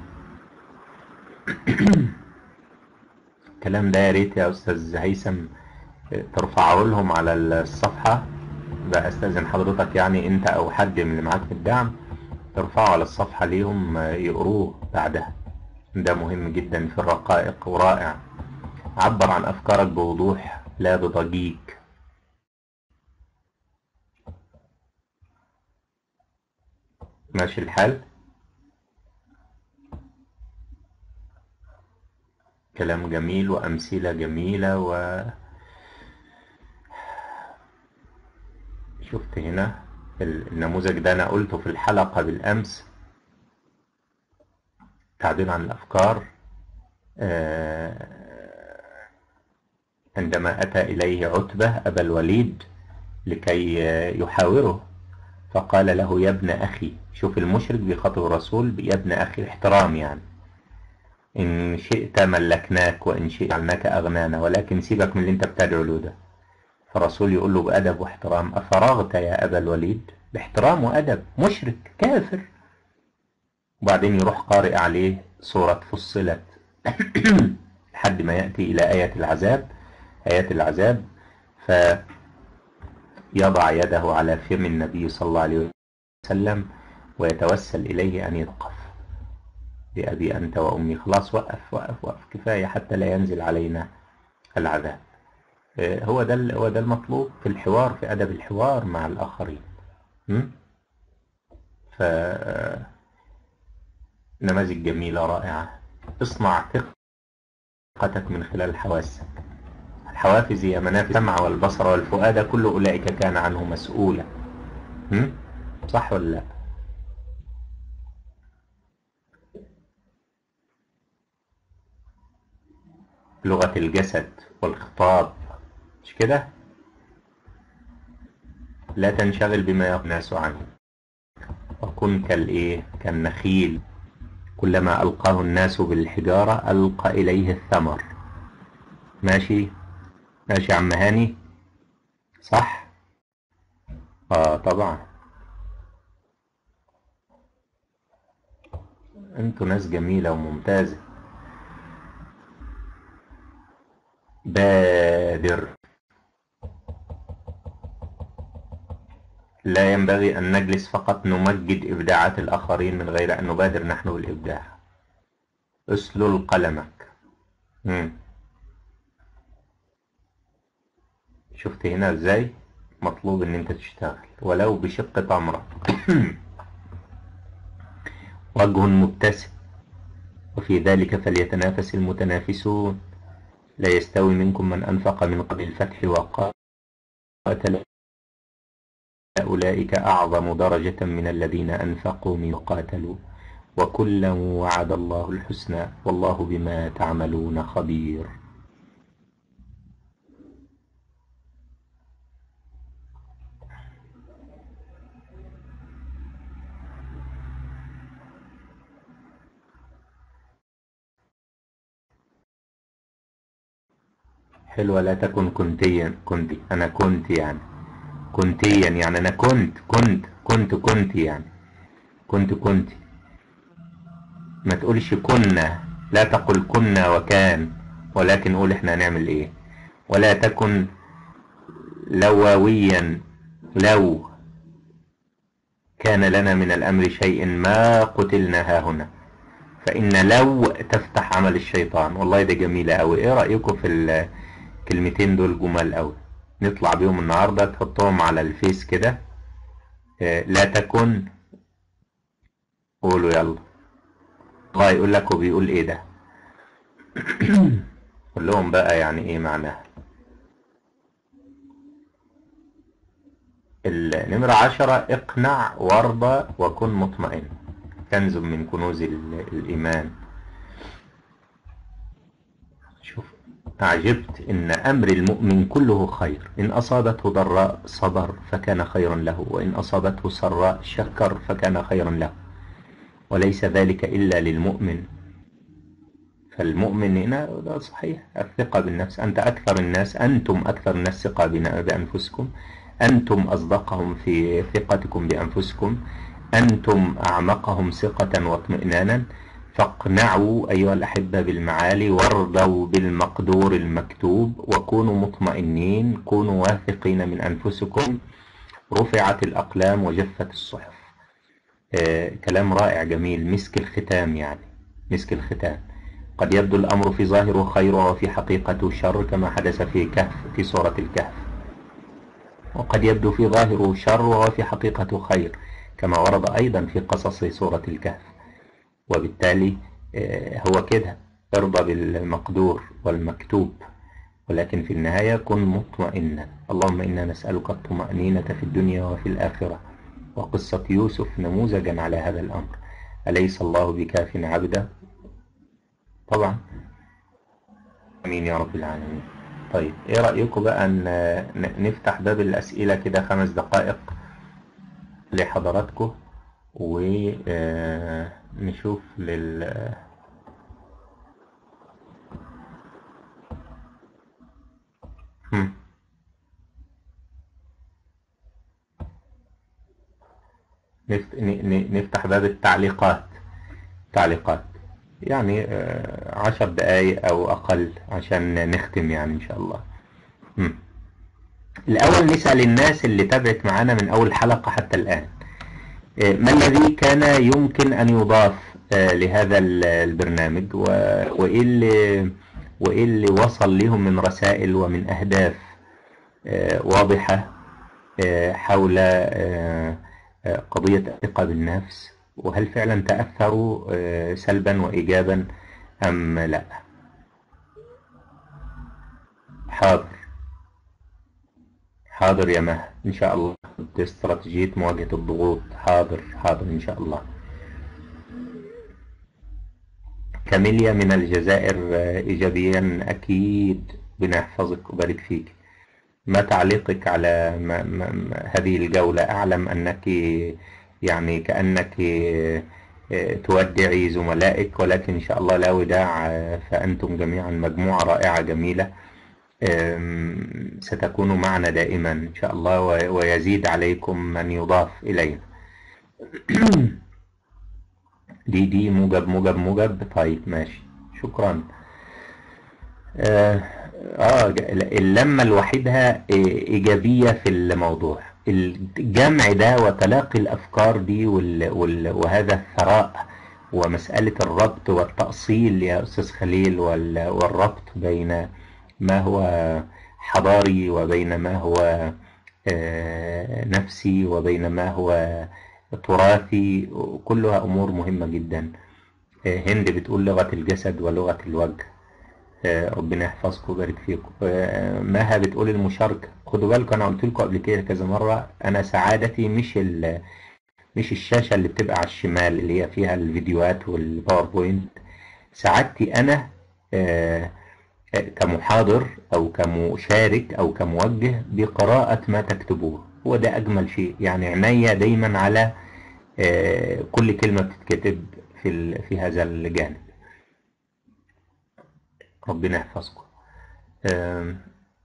الكلام ده يا ريت يا أستاذ هيثم ترفعه لهم على الصفحة بقى استاذن حضرتك يعني انت او حد من اللي معاك في الدعم ترفعه على الصفحة ليهم يقروه بعدها ده مهم جدا في الرقائق ورائع عبر عن افكارك بوضوح لا بضجيج ماشي الحال كلام جميل وأمثلة جميلة و شفت هنا النموذج ده أنا قلته في الحلقة بالأمس تعبير عن الأفكار آه، عندما أتى إليه عتبة أبا الوليد لكي يحاوره فقال له يا ابن أخي شوف المشرك بيخاطب الرسول يا ابن أخي احترام يعني إن شئت ملكناك وإن شئت جعلناك أغنانا ولكن سيبك من اللي أنت بتدعو له ده فالرسول يقول له بأدب واحترام أفرغت يا أبا الوليد باحترام وأدب مشرك كافر وبعدين يروح قارئ عليه سورة فصلت لحد ما يأتي إلى آية العذاب آيات العذاب فيضع يده على فم النبي صلى الله عليه وسلم ويتوسل إليه أن يتوقف بأبي أنت وأمي خلاص وقف وقف وقف كفاية حتى لا ينزل علينا العذاب آه، هو ده هو ده المطلوب في الحوار في أدب الحوار مع الآخرين م? ف نماذج جميلة رائعة اصنع ثقتك من خلال حواسك الحوافز هي منافذ السمع والبصر والفؤاد كل أولئك كان عنه مسؤولا م? صح ولا لا لغة الجسد والخطاب مش كده لا تنشغل بما يقول الناس عنه وكن كالايه كالنخيل كلما ألقاه الناس بالحجارة ألقى إليه الثمر ماشي ماشي يا عم هاني صح اه طبعا انتوا ناس جميلة وممتازة بادر لا ينبغي أن نجلس فقط نمجد إبداعات الآخرين من غير أن نبادر نحن بالإبداع اسلل قلمك مم. شفت هنا ازاي مطلوب ان انت تشتغل ولو بشق تمرة وجه مبتسم وفي ذلك فليتنافس المتنافسون لا يستوي منكم من أنفق من قبل الفتح وقاتل أولئك أعظم درجة من الذين أنفقوا من قاتلوا وكلا وعد الله الحسنى والله بما تعملون خبير حلوة لا تكن كنتيا كنت أنا كنت يعني كنتيا يعني أنا كنت كنت كنت كنت يعني كنت كنت ما تقولش كنا لا تقل كنا وكان ولكن قول احنا هنعمل ايه ولا تكن لواويا لو كان لنا من الأمر شيء ما قتلنا ها هنا فإن لو تفتح عمل الشيطان والله ده جميلة أوي إيه رأيكم في الكلمتين دول جمال أوي نطلع بيهم النهاردة تحطهم على الفيس كده آه، لا تكن قولوا يلا الله يقول لك وبيقول ايه ده قول لهم بقى يعني ايه معناها النمرة عشرة اقنع وارضى وكن مطمئن كنز من كنوز ال- الإيمان شوف أعجبت إن أمر المؤمن كله خير إن أصابته ضراء صبر فكان خيرا له وإن أصابته سراء شكر فكان خيرا له وليس ذلك إلا للمؤمن فالمؤمن هنا ده صحيح الثقة بالنفس أنت أكثر الناس أنتم أكثر الناس ثقة بنا- بأنفسكم أنتم أصدقهم في ثقتكم بأنفسكم أنتم أعمقهم ثقة واطمئنانا فاقنعوا أيها الأحبة بالمعالي وارضوا بالمقدور المكتوب وكونوا مطمئنين كونوا واثقين من أنفسكم رفعت الأقلام وجفت الصحف آه كلام رائع جميل مسك الختام يعني مسك الختام قد يبدو الأمر في ظاهره خير وفي حقيقته شر كما حدث في كهف في سورة الكهف وقد يبدو في ظاهره شر وفي حقيقته خير كما ورد أيضا في قصص سورة الكهف وبالتالي آه، هو كده ارضى بالمقدور والمكتوب ولكن في النهاية كن مطمئنا اللهم إنا نسألك الطمأنينة في الدنيا وفي الآخرة وقصة يوسف نموذجا على هذا الأمر أليس الله بكاف عبده طبعا امين يا رب العالمين طيب ايه رأيكم بقى ان ن- نفتح باب الاسئلة كده خمس دقائق لحضراتكم ونشوف لل هم. نفت- ن- ن- نفتح باب التعليقات تعليقات يعني آه، عشر دقايق أو أقل عشان نختم يعني إن شاء الله مم. الأول نسأل الناس اللي تابعت معانا من أول حلقة حتى الآن آه، ما الذي كان يمكن أن يضاف آه، لهذا ال- البرنامج و- وإيه اللي وإيه اللي وصل لهم من رسائل ومن أهداف آه، واضحة آه، حول آه، آه، قضية الثقة بالنفس وهل فعلا تأثروا آه، سلبا وإيجابا أم لا حاضر حاضر يا مها إن شاء الله استراتيجية مواجهة الضغوط حاضر حاضر إن شاء الله كاميليا من الجزائر آه، إيجابيا أكيد بنا يحفظك وبارك فيك ما تعليقك على ما ما ما هذه الجولة أعلم أنك يعني كأنك آه، تودعي زملائك ولكن إن شاء الله لا وداع آه، فأنتم جميعا مجموعة رائعة جميلة آم، ستكونوا معنا دائما إن شاء الله و- ويزيد عليكم من يضاف إلينا دي دي موجب موجب موجب طيب ماشي شكرا آه، اه ج- اللمة لوحدها إيه، إيجابية في الموضوع الجمع ده وتلاقي الأفكار دي وال... وال... وهذا الثراء ومسألة الربط والتأصيل يا أستاذ خليل وال... والربط بين ما هو حضاري وبين ما هو آه، نفسي وبين ما هو تراثي كلها أمور مهمة جدا آه، هند بتقول لغة الجسد ولغة الوجه آه، ربنا يحفظكم ويبارك فيكم آه، مها بتقول المشاركة خدوا بالكم أنا قلت لكم قبل كده كذا مرة أنا سعادتي مش ال مش الشاشة اللي بتبقى على الشمال اللي هي فيها الفيديوهات والباوربوينت سعادتي أنا آه، آه، كمحاضر أو كمشارك أو كموجه بقراءة ما تكتبوه هو ده أجمل شيء يعني عينيا دايما على آه، كل كلمة بتتكتب في ال- في هذا الجانب ربنا يحفظكم آم،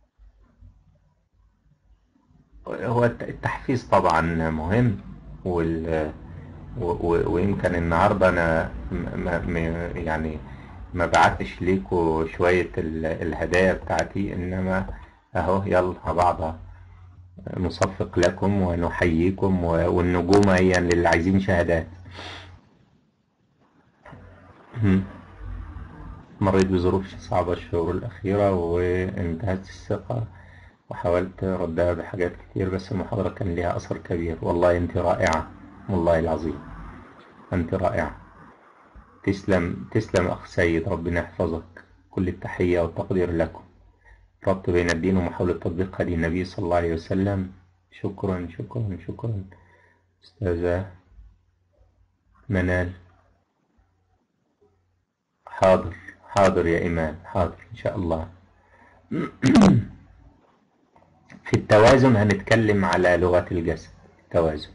هو الت- التحفيز طبعا مهم وال و- و- ويمكن النهارده انا م- ما م- يعني ما بعتش ليكوا شوية ال- الهدايا بتاعتي انما اهو يلا مع بعضها نصفق لكم ونحييكم و- والنجوم هي للي عايزين شهادات مم. مريت بظروف صعبة الشهور الأخيرة وانتهت الثقة وحاولت ردها بحاجات كتير بس المحاضرة كان لها أثر كبير والله أنت رائعة والله العظيم أنت رائعة تسلم تسلم أخ سيد ربنا يحفظك كل التحية والتقدير لكم ربط بين الدين ومحاولة تطبيق هدي النبي صلى الله عليه وسلم شكرا شكرا شكرا أستاذة منال حاضر حاضر يا إيمان حاضر إن شاء الله في التوازن هنتكلم على لغة الجسد التوازن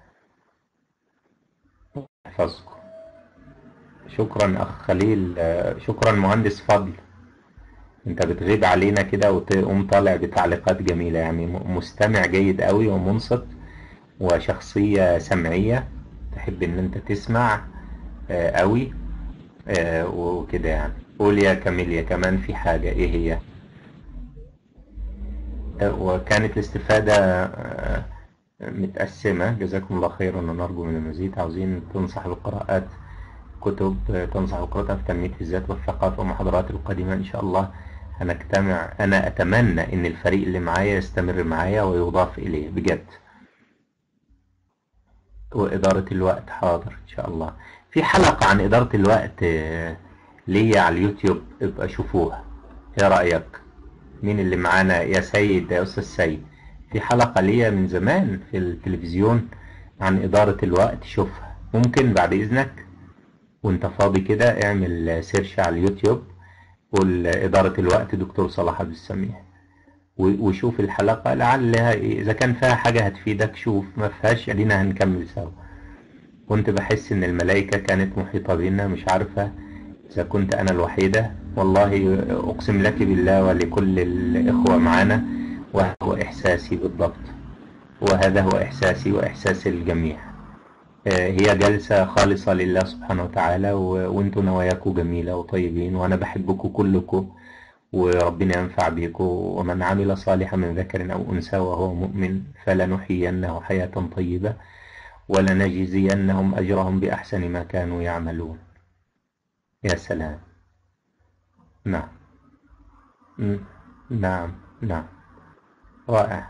احفظكم شكرا أخ خليل آه، شكرا مهندس فضل انت بتغيب علينا كده وتقوم طالع بتعليقات جميلة يعني م- مستمع جيد قوي ومنصت وشخصية سمعية تحب ان انت تسمع آه، قوي آه، وكده يعني قول يا كاميليا كمان في حاجة ايه هي آه، وكانت الاستفادة آه، متقسمة جزاكم الله خيرا ونرجو من المزيد عاوزين تنصح بقراءات كتب آه، تنصح بقراءتها في تنمية الذات والثقافة والمحاضرات القادمة إن شاء الله هنجتمع أنا أتمنى إن الفريق اللي معايا يستمر معايا ويضاف إليه بجد وإدارة الوقت حاضر إن شاء الله في حلقة عن إدارة الوقت آه، ليا على اليوتيوب ابقى شوفوها إيه رأيك مين اللي معانا يا سيد يا أستاذ سيد في حلقة ليا من زمان في التلفزيون عن إدارة الوقت شوفها ممكن بعد إذنك وانت فاضي كده اعمل سيرش على اليوتيوب قول إدارة الوقت دكتور صلاح عبد السميع و- وشوف الحلقة لعلها إيه، إذا كان فيها حاجة هتفيدك شوف ما فيهاش ادينا هنكمل سوا كنت بحس إن الملائكة كانت محيطة بينا مش عارفة إذا كنت أنا الوحيدة والله أقسم لك بالله ولكل الإخوة معانا وهو إحساسي بالضبط وهذا هو إحساسي وإحساس الجميع آه، هي جلسة خالصة لله سبحانه وتعالى و- وانتوا نواياكم جميلة وطيبين وأنا بحبكم كلكم وربنا ينفع بكم ومن عمل صالحا من ذكر أو أنثى وهو مؤمن فلنحيينه حياة طيبة ولنجزينهم أجرهم بأحسن ما كانوا يعملون يا سلام نعم م- نعم نعم رائع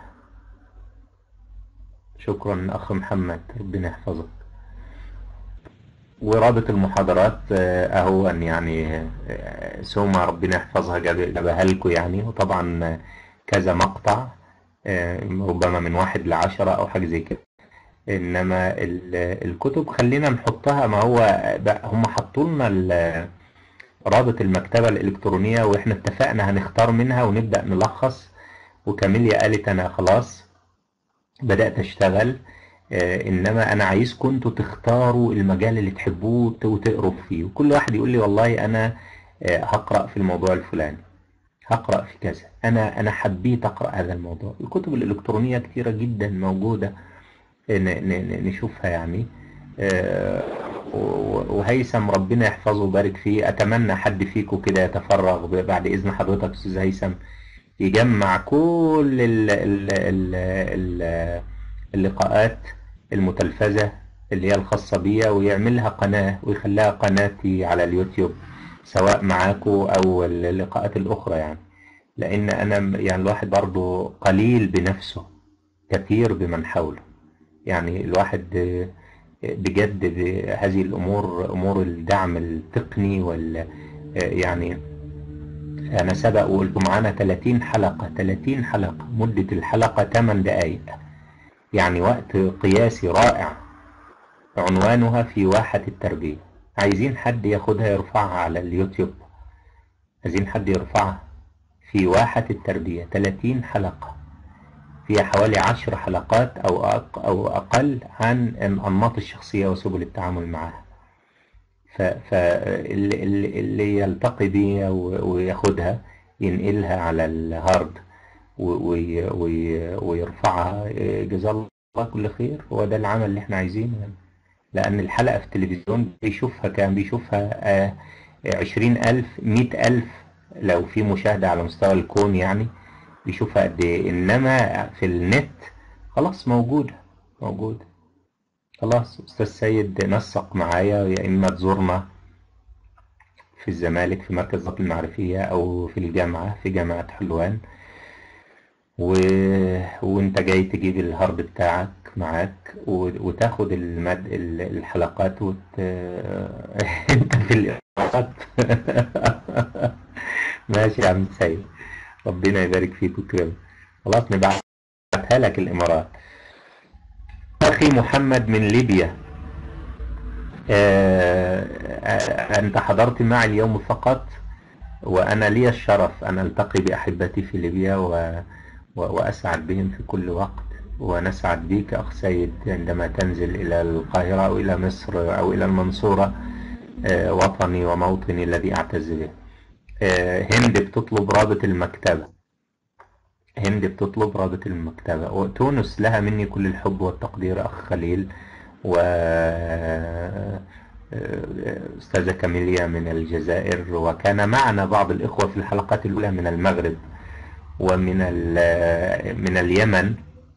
شكرا أخ محمد ربنا يحفظك ورابط المحاضرات آه، أهو أن يعني آه، سوما ربنا يحفظها جاب- جابها لكم يعني وطبعا آه، كذا مقطع آه، ربما من واحد لعشرة أو حاجة زي كده إنما ال- الكتب خلينا نحطها ما هو بقى هم حطوا لنا ال- رابط المكتبة الإلكترونية وإحنا اتفقنا هنختار منها ونبدأ نلخص وكاميليا قالت أنا خلاص بدأت أشتغل آه، إنما أنا عايزكم انتوا تختاروا المجال اللي تحبوه وت- وتقروا فيه وكل واحد يقول لي والله أنا آه، هقرأ في الموضوع الفلاني هقرأ في كذا أنا أنا حبيت أقرأ هذا الموضوع الكتب الإلكترونية كتيرة جدا موجودة ن- ن- ن- نشوفها يعني آه، و- وهيثم ربنا يحفظه ويبارك فيه أتمنى حد فيكم كده يتفرغ ب- بعد إذن حضرتك أستاذ هيثم يجمع كل ال ال ال ال اللقاءات المتلفزة اللي هي الخاصة بيا ويعملها قناة ويخليها قناتي على اليوتيوب سواء معاكو أو اللقاءات الأخرى يعني لأن أنا م- يعني الواحد برضو قليل بنفسه كثير بمن حوله يعني الواحد آه، بجد هذه الأمور أمور الدعم التقني وال آه، يعني أنا سبق وقلت معانا 30 حلقة 30 حلقة مدة الحلقة 8 دقايق يعني وقت قياسي رائع عنوانها في واحة التربية عايزين حد ياخدها يرفعها على اليوتيوب عايزين حد يرفعها في واحة التربية 30 حلقة فيها حوالي 10 حلقات أو أق أو أقل عن أنماط الشخصية وسبل التعامل معها فاللي اللي يلتقي بيها و- وياخدها ينقلها على الهارد و- وي- وي- ويرفعها جزاه الله كل خير هو ده العمل اللي احنا عايزينه يعني. لأن الحلقة في التلفزيون بيشوفها كان بيشوفها عشرين ألف مئة ألف لو في مشاهدة على مستوى الكون يعني بيشوفها قد إيه إنما في النت خلاص موجودة موجودة خلاص أستاذ سيد نسق معايا يا إما تزورنا في الزمالك في مركز الضبط المعرفية أو في الجامعة في جامعة حلوان و... وانت جاي تجيب الهارد بتاعك معاك و... وتاخد المد... ال- الحلقات وت... انت في الإمارات ماشي يا عم سيد ربنا يبارك فيك ويكرمك خلاص نبعتها لك الإمارات أخي محمد من ليبيا آه، آه، أنت حضرت معي اليوم فقط وأنا لي الشرف أن ألتقي بأحبتي في ليبيا و... و... وأسعد بهم في كل وقت ونسعد بك أخ سيد عندما تنزل إلى القاهرة أو إلى مصر أو إلى المنصورة آه، وطني وموطني الذي أعتز به آه، هند بتطلب رابط المكتبة هند بتطلب رابط المكتبة وتونس لها مني كل الحب والتقدير أخ خليل و أستاذة كاميليا من الجزائر وكان معنا بعض الإخوة في الحلقات الأولى من المغرب ومن ال- من اليمن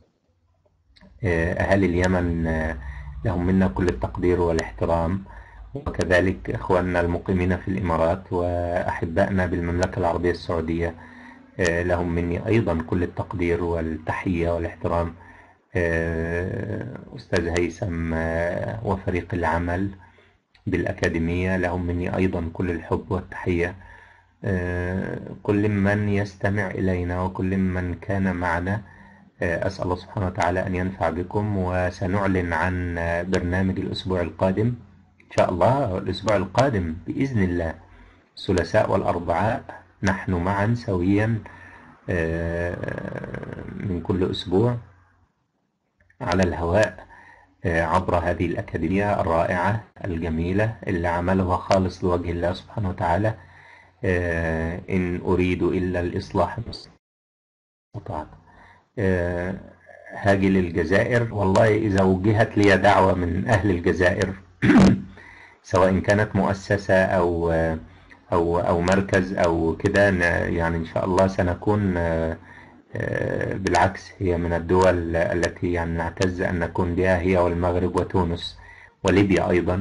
أهالي اليمن لهم منا كل التقدير والاحترام وكذلك إخواننا المقيمين في الإمارات وأحبائنا بالمملكة العربية السعودية لهم مني أيضا كل التقدير والتحية والاحترام أستاذ هيثم وفريق العمل بالأكاديمية لهم مني أيضا كل الحب والتحية كل من يستمع إلينا وكل من كان معنا أسأل الله سبحانه وتعالى أن ينفع بكم وسنعلن عن برنامج الأسبوع القادم إن شاء الله الأسبوع القادم بإذن الله الثلاثاء والأربعاء نحن معا سويا من كل أسبوع على الهواء عبر هذه الأكاديمية الرائعة الجميلة اللي عملها خالص لوجه الله سبحانه وتعالى إن أريد إلا الإصلاح المستطاع هاجي للجزائر والله إذا وجهت لي دعوة من أهل الجزائر سواء كانت مؤسسة أو أو أو مركز أو كده يعني إن شاء الله سنكون بالعكس هي من الدول التي يعني نعتز أن نكون بها هي والمغرب وتونس وليبيا أيضا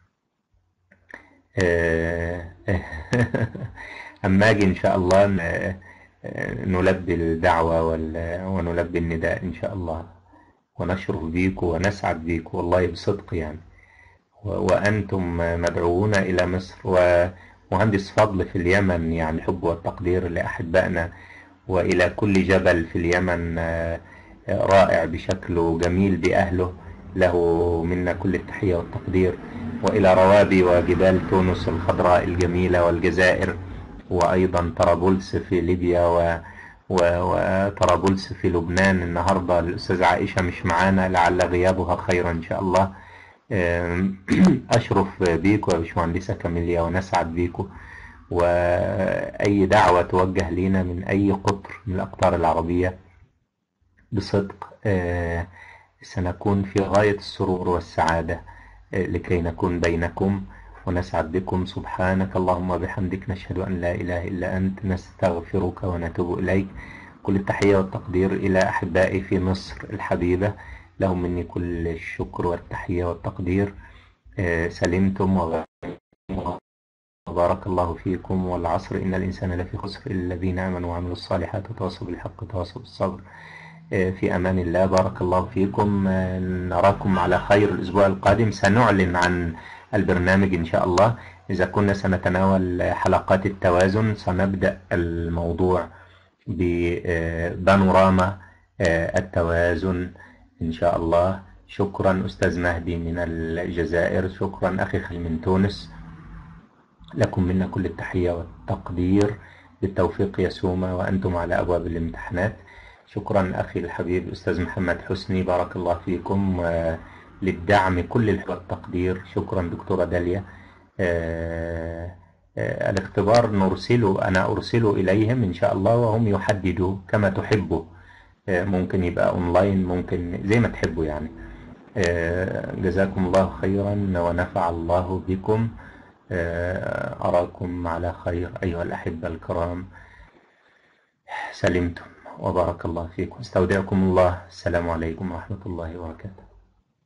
أما أجي إن شاء الله نلبي الدعوة ونلبي النداء إن شاء الله ونشرف بيك ونسعد بيك والله بصدق يعني وأنتم مدعوون إلى مصر ومهندس فضل في اليمن يعني الحب والتقدير لأحبائنا وإلى كل جبل في اليمن رائع بشكله جميل بأهله له منا كل التحية والتقدير وإلى روابي وجبال تونس الخضراء الجميلة والجزائر وأيضا طرابلس في ليبيا و... و... وطرابلس في لبنان النهاردة الأستاذة عائشة مش معانا لعل غيابها خيرا إن شاء الله أشرف بيكم يا باشمهندسة كاميليا ونسعد بيكم وأي دعوة توجه لنا من أي قطر من الأقطار العربية بصدق سنكون في غاية السرور والسعادة آه، لكي نكون بينكم ونسعد بكم سبحانك اللهم وبحمدك نشهد أن لا إله إلا أنت نستغفرك ونتوب إليك كل التحية والتقدير إلى أحبائي في مصر الحبيبة لهم مني كل الشكر والتحية والتقدير آه، سلمتم وغ- وبارك الله فيكم والعصر إن الإنسان لفي خسر إلا الذين آمنوا وعملوا الصالحات وتواصوا بالحق وتواصوا بالصبر آه، في أمان الله بارك الله فيكم آه، نراكم على خير الأسبوع القادم سنعلن عن البرنامج إن شاء الله إذا كنا سنتناول حلقات التوازن سنبدأ الموضوع ببانوراما آه، التوازن إن شاء الله شكرا أستاذ مهدي من الجزائر شكرا أخي خل من تونس لكم منا كل التحية والتقدير بالتوفيق يسوما وأنتم على أبواب الامتحانات شكرا أخي الحبيب أستاذ محمد حسني بارك الله فيكم آه، للدعم كل الحب والتقدير شكرا دكتورة داليا آه، آه، الاختبار نرسله أنا أرسله إليهم إن شاء الله وهم يحددوا كما تحبوا آه، ممكن يبقى أونلاين ممكن زي ما تحبوا يعني آه، جزاكم الله خيرا ونفع الله بكم آه، أراكم على خير أيها الأحبة الكرام سلمتم وبارك الله فيكم استودعكم الله السلام عليكم ورحمة الله وبركاته